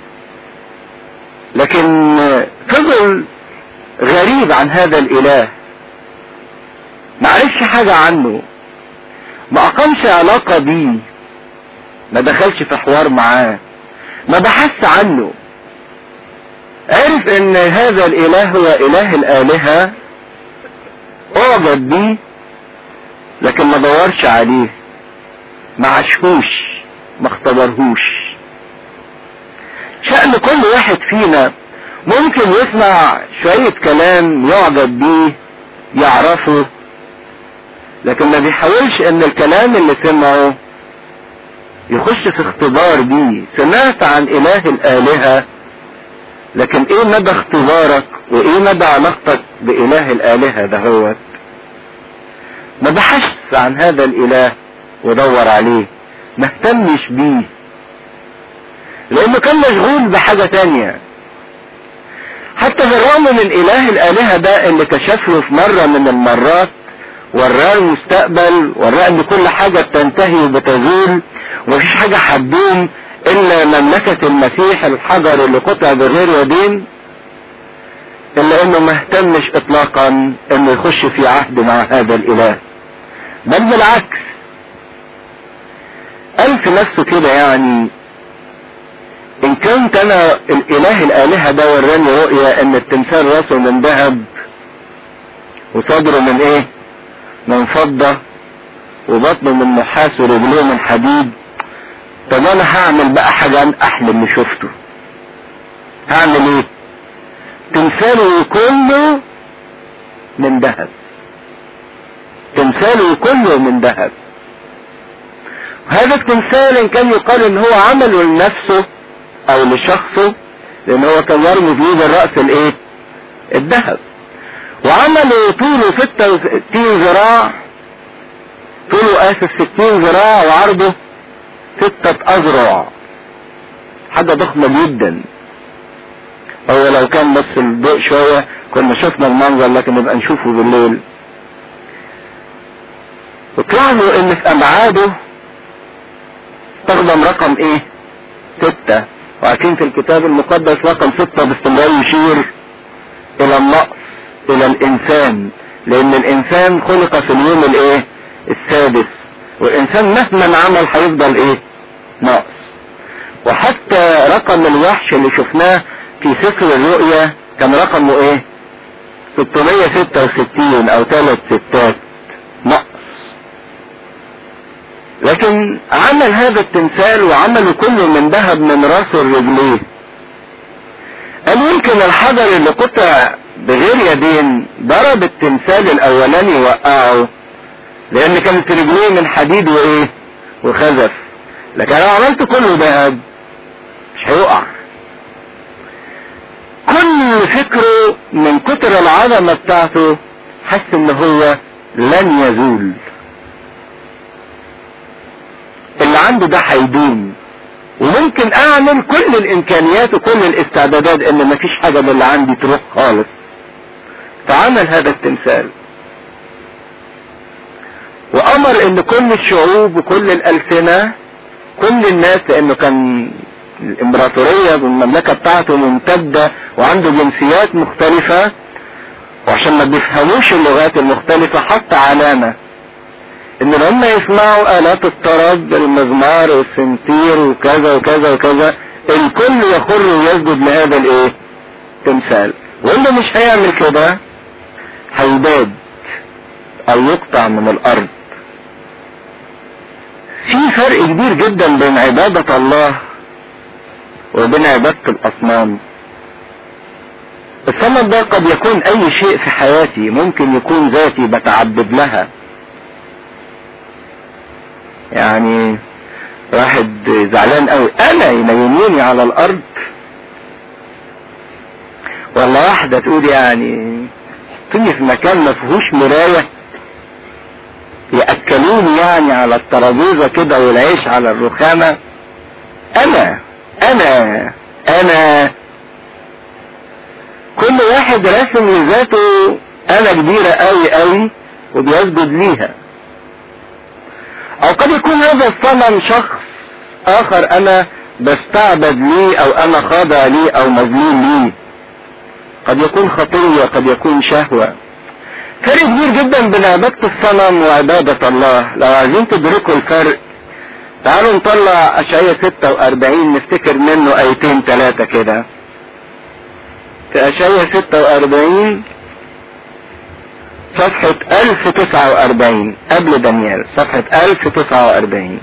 لكن فضل غريب عن هذا الاله ما عرفش حاجة عنه ما اقامش علاقة بيه ما دخلش في حوار معاه ما بحث عنه عرف ان هذا الاله هو اله الالهة اعجب بيه لكن ما دورش عليه ما عاشهوش ما اختبرهوش شأن كل واحد فينا ممكن يسمع شوية كلام يعجب بيه يعرفه لكن ما بيحاولش ان الكلام اللي سمعه يخش في اختبار بيه سمعت عن اله الالهة لكن ايه مدى اختبارك وايه مدى علاقتك باله الالهة دهوت ما بحثش عن هذا الاله ودور عليه ما اهتمش بيه لانه كان مشغول بحاجة تانية حتى بالرغم من اله الالهة ده اللي كشف له في مرة من المرات وراه المستقبل وراه ان كل حاجة بتنتهي وبتزول ومفيش حاجة هتدوم الا مملكة المسيح الحجر اللي قطع بغير يدين الا انه ما اهتمش اطلاقا انه يخش في عهد مع هذا الاله بل بالعكس قال في نفسه كده يعني ان كنت انا الاله الالهة ده وراني رؤية ان التمثال راسه من ذهب وصدره من ايه من فضة وبطنه من نحاس ورجليه من حديد طب انا هعمل بقى حاجة احلى اللي شفته هعمل ايه تمثاله كله من ذهب تمثاله كله من ذهب هذا التمثال ان كان يقال ان هو عمله لنفسه او لشخصه لان هو كان يرمز ليه بالرأس الايه الذهب وعملوا طوله 66 ذراع طوله اسف 60 ذراع وعرضه ستة اذرع حاجة ضخمة جدا هو لو كان بس الضوء شوية كنا شفنا المنظر لكن نبقى نشوفه بالليل وتلاحظوا ان في ابعاده استخدم رقم ايه ستة وعارفين في الكتاب المقدس رقم ستة باستمرار يشير الى النقص الى الانسان لان الانسان خلق في اليوم الايه السادس والانسان مهما عمل هيفضل ايه ناقص وحتى رقم الوحش اللي شفناه في سفر الرؤيا كان رقمه ايه 666 او ثلاث ستات نقص لكن عمل هذا التمثال وعمله كله من ذهب من راسه لرجليه قال يمكن الحجر اللي قطع بغير يدين ضرب التمثال الاولاني وقعه لان كانت رجليه من حديد وايه وخزف لكن لو عملت كله ذهب مش هيقع كل فكره من كتر العظمة بتاعته حس ان هو لن يزول اللي عنده ده هيدوم وممكن اعمل كل الامكانيات وكل الاستعدادات ان مفيش حاجة من اللي عندي تروح خالص فعمل هذا التمثال وامر ان كل الشعوب وكل الالسنة كل الناس لانه كان الامبراطورية والمملكة بتاعته ممتدة وعنده جنسيات مختلفة وعشان ما بيفهموش اللغات المختلفة حط علامة ان لما يسمعوا الات الطرب المزمار والسنتير وكذا وكذا وكذا الكل يخر ويسجد لهذا الايه تمثال واللي مش هيعمل كده هيباد او يقطع من الارض في فرق كبير جدا بين عبادة الله وبين عبادة الاصنام الصنم ده قد يكون اي شيء في حياتي ممكن يكون ذاتي بتعبد لها يعني واحد زعلان قوي انا ينيموني على الارض ولا واحدة تقول يعني حطوني في مكان ما فيهوش مراية يأكلوني يعني على الترابيزة كده والعيش على الرخامة انا انا انا كل واحد راسم لذاته انا كبيرة قوي قوي وبيسجد ليها او قد يكون هذا الصنم شخص اخر انا بستعبد ليه او انا خاضع ليه او مظلوم ليه قد يكون خطية قد يكون شهوة فرق كبير جدا بين عبادة الصنم وعبادة الله لو عايزين تدركوا الفرق تعالوا نطلع اشعية 46 نفتكر منه ايتين ثلاثة كده في اشعية 46 صفحة 1049 قبل دانيال صفحة 1049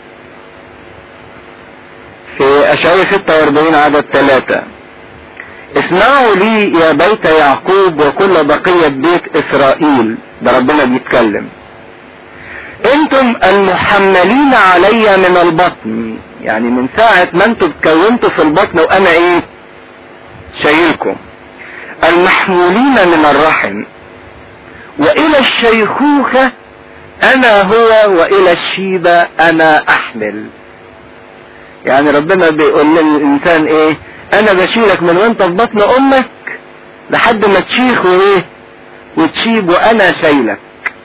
في أشعية 46 عدد 3 اسمعوا لي يا بيت يعقوب وكل بقية بيت إسرائيل ده ربنا بيتكلم انتم المحملين علي من البطن يعني من ساعة ما انتم اتكونتوا في البطن وانا ايه شايلكم المحمولين من الرحم والى الشيخوخة انا هو والى الشيبة انا احمل يعني ربنا بيقول للانسان ايه انا بشيلك من وانت في بطن امك لحد ما تشيخ وايه وتشيب وانا شايلك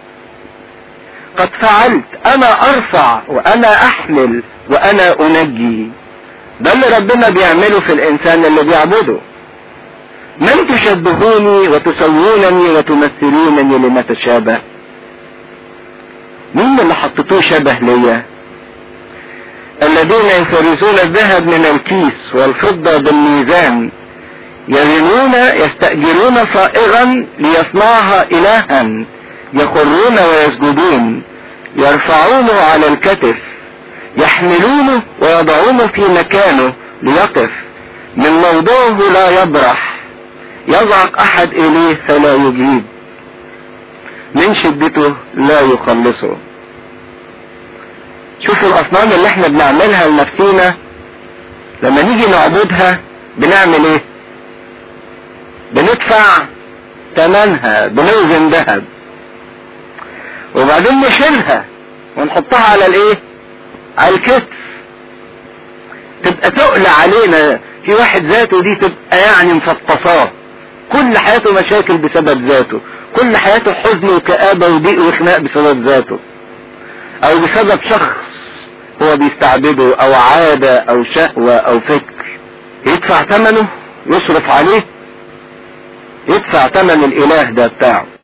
قد فعلت انا ارفع وانا احمل وانا انجي ده اللي ربنا بيعمله في الانسان اللي بيعبده من تشبهوني وتسوونني وتمثلونني لما تشابه مين اللي حطيتوه شبه ليا الذين يفرزون الذهب من الكيس والفضة بالميزان يزنون يستأجرون صائغا ليصنعها إلها يخرون ويسجدون يرفعونه على الكتف يحملونه ويضعونه في مكانه ليقف من موضعه لا يبرح يضعك احد اليه فلا يجيب من شدته لا يخلصه شوفوا الاصنام اللي احنا بنعملها لنفسينا لما نيجي نعبدها بنعمل ايه بندفع ثمنها بنوزن ذهب وبعدين نشيلها ونحطها على الايه على الكتف تبقى تقل علينا في واحد ذاته دي تبقى يعني مفطساه كل حياته مشاكل بسبب ذاته كل حياته حزن وكآبة وضيق وخناق بسبب ذاته او بسبب شخص هو بيستعبده او عادة او شهوة او فكر يدفع ثمنه يصرف عليه يدفع ثمن الاله ده بتاعه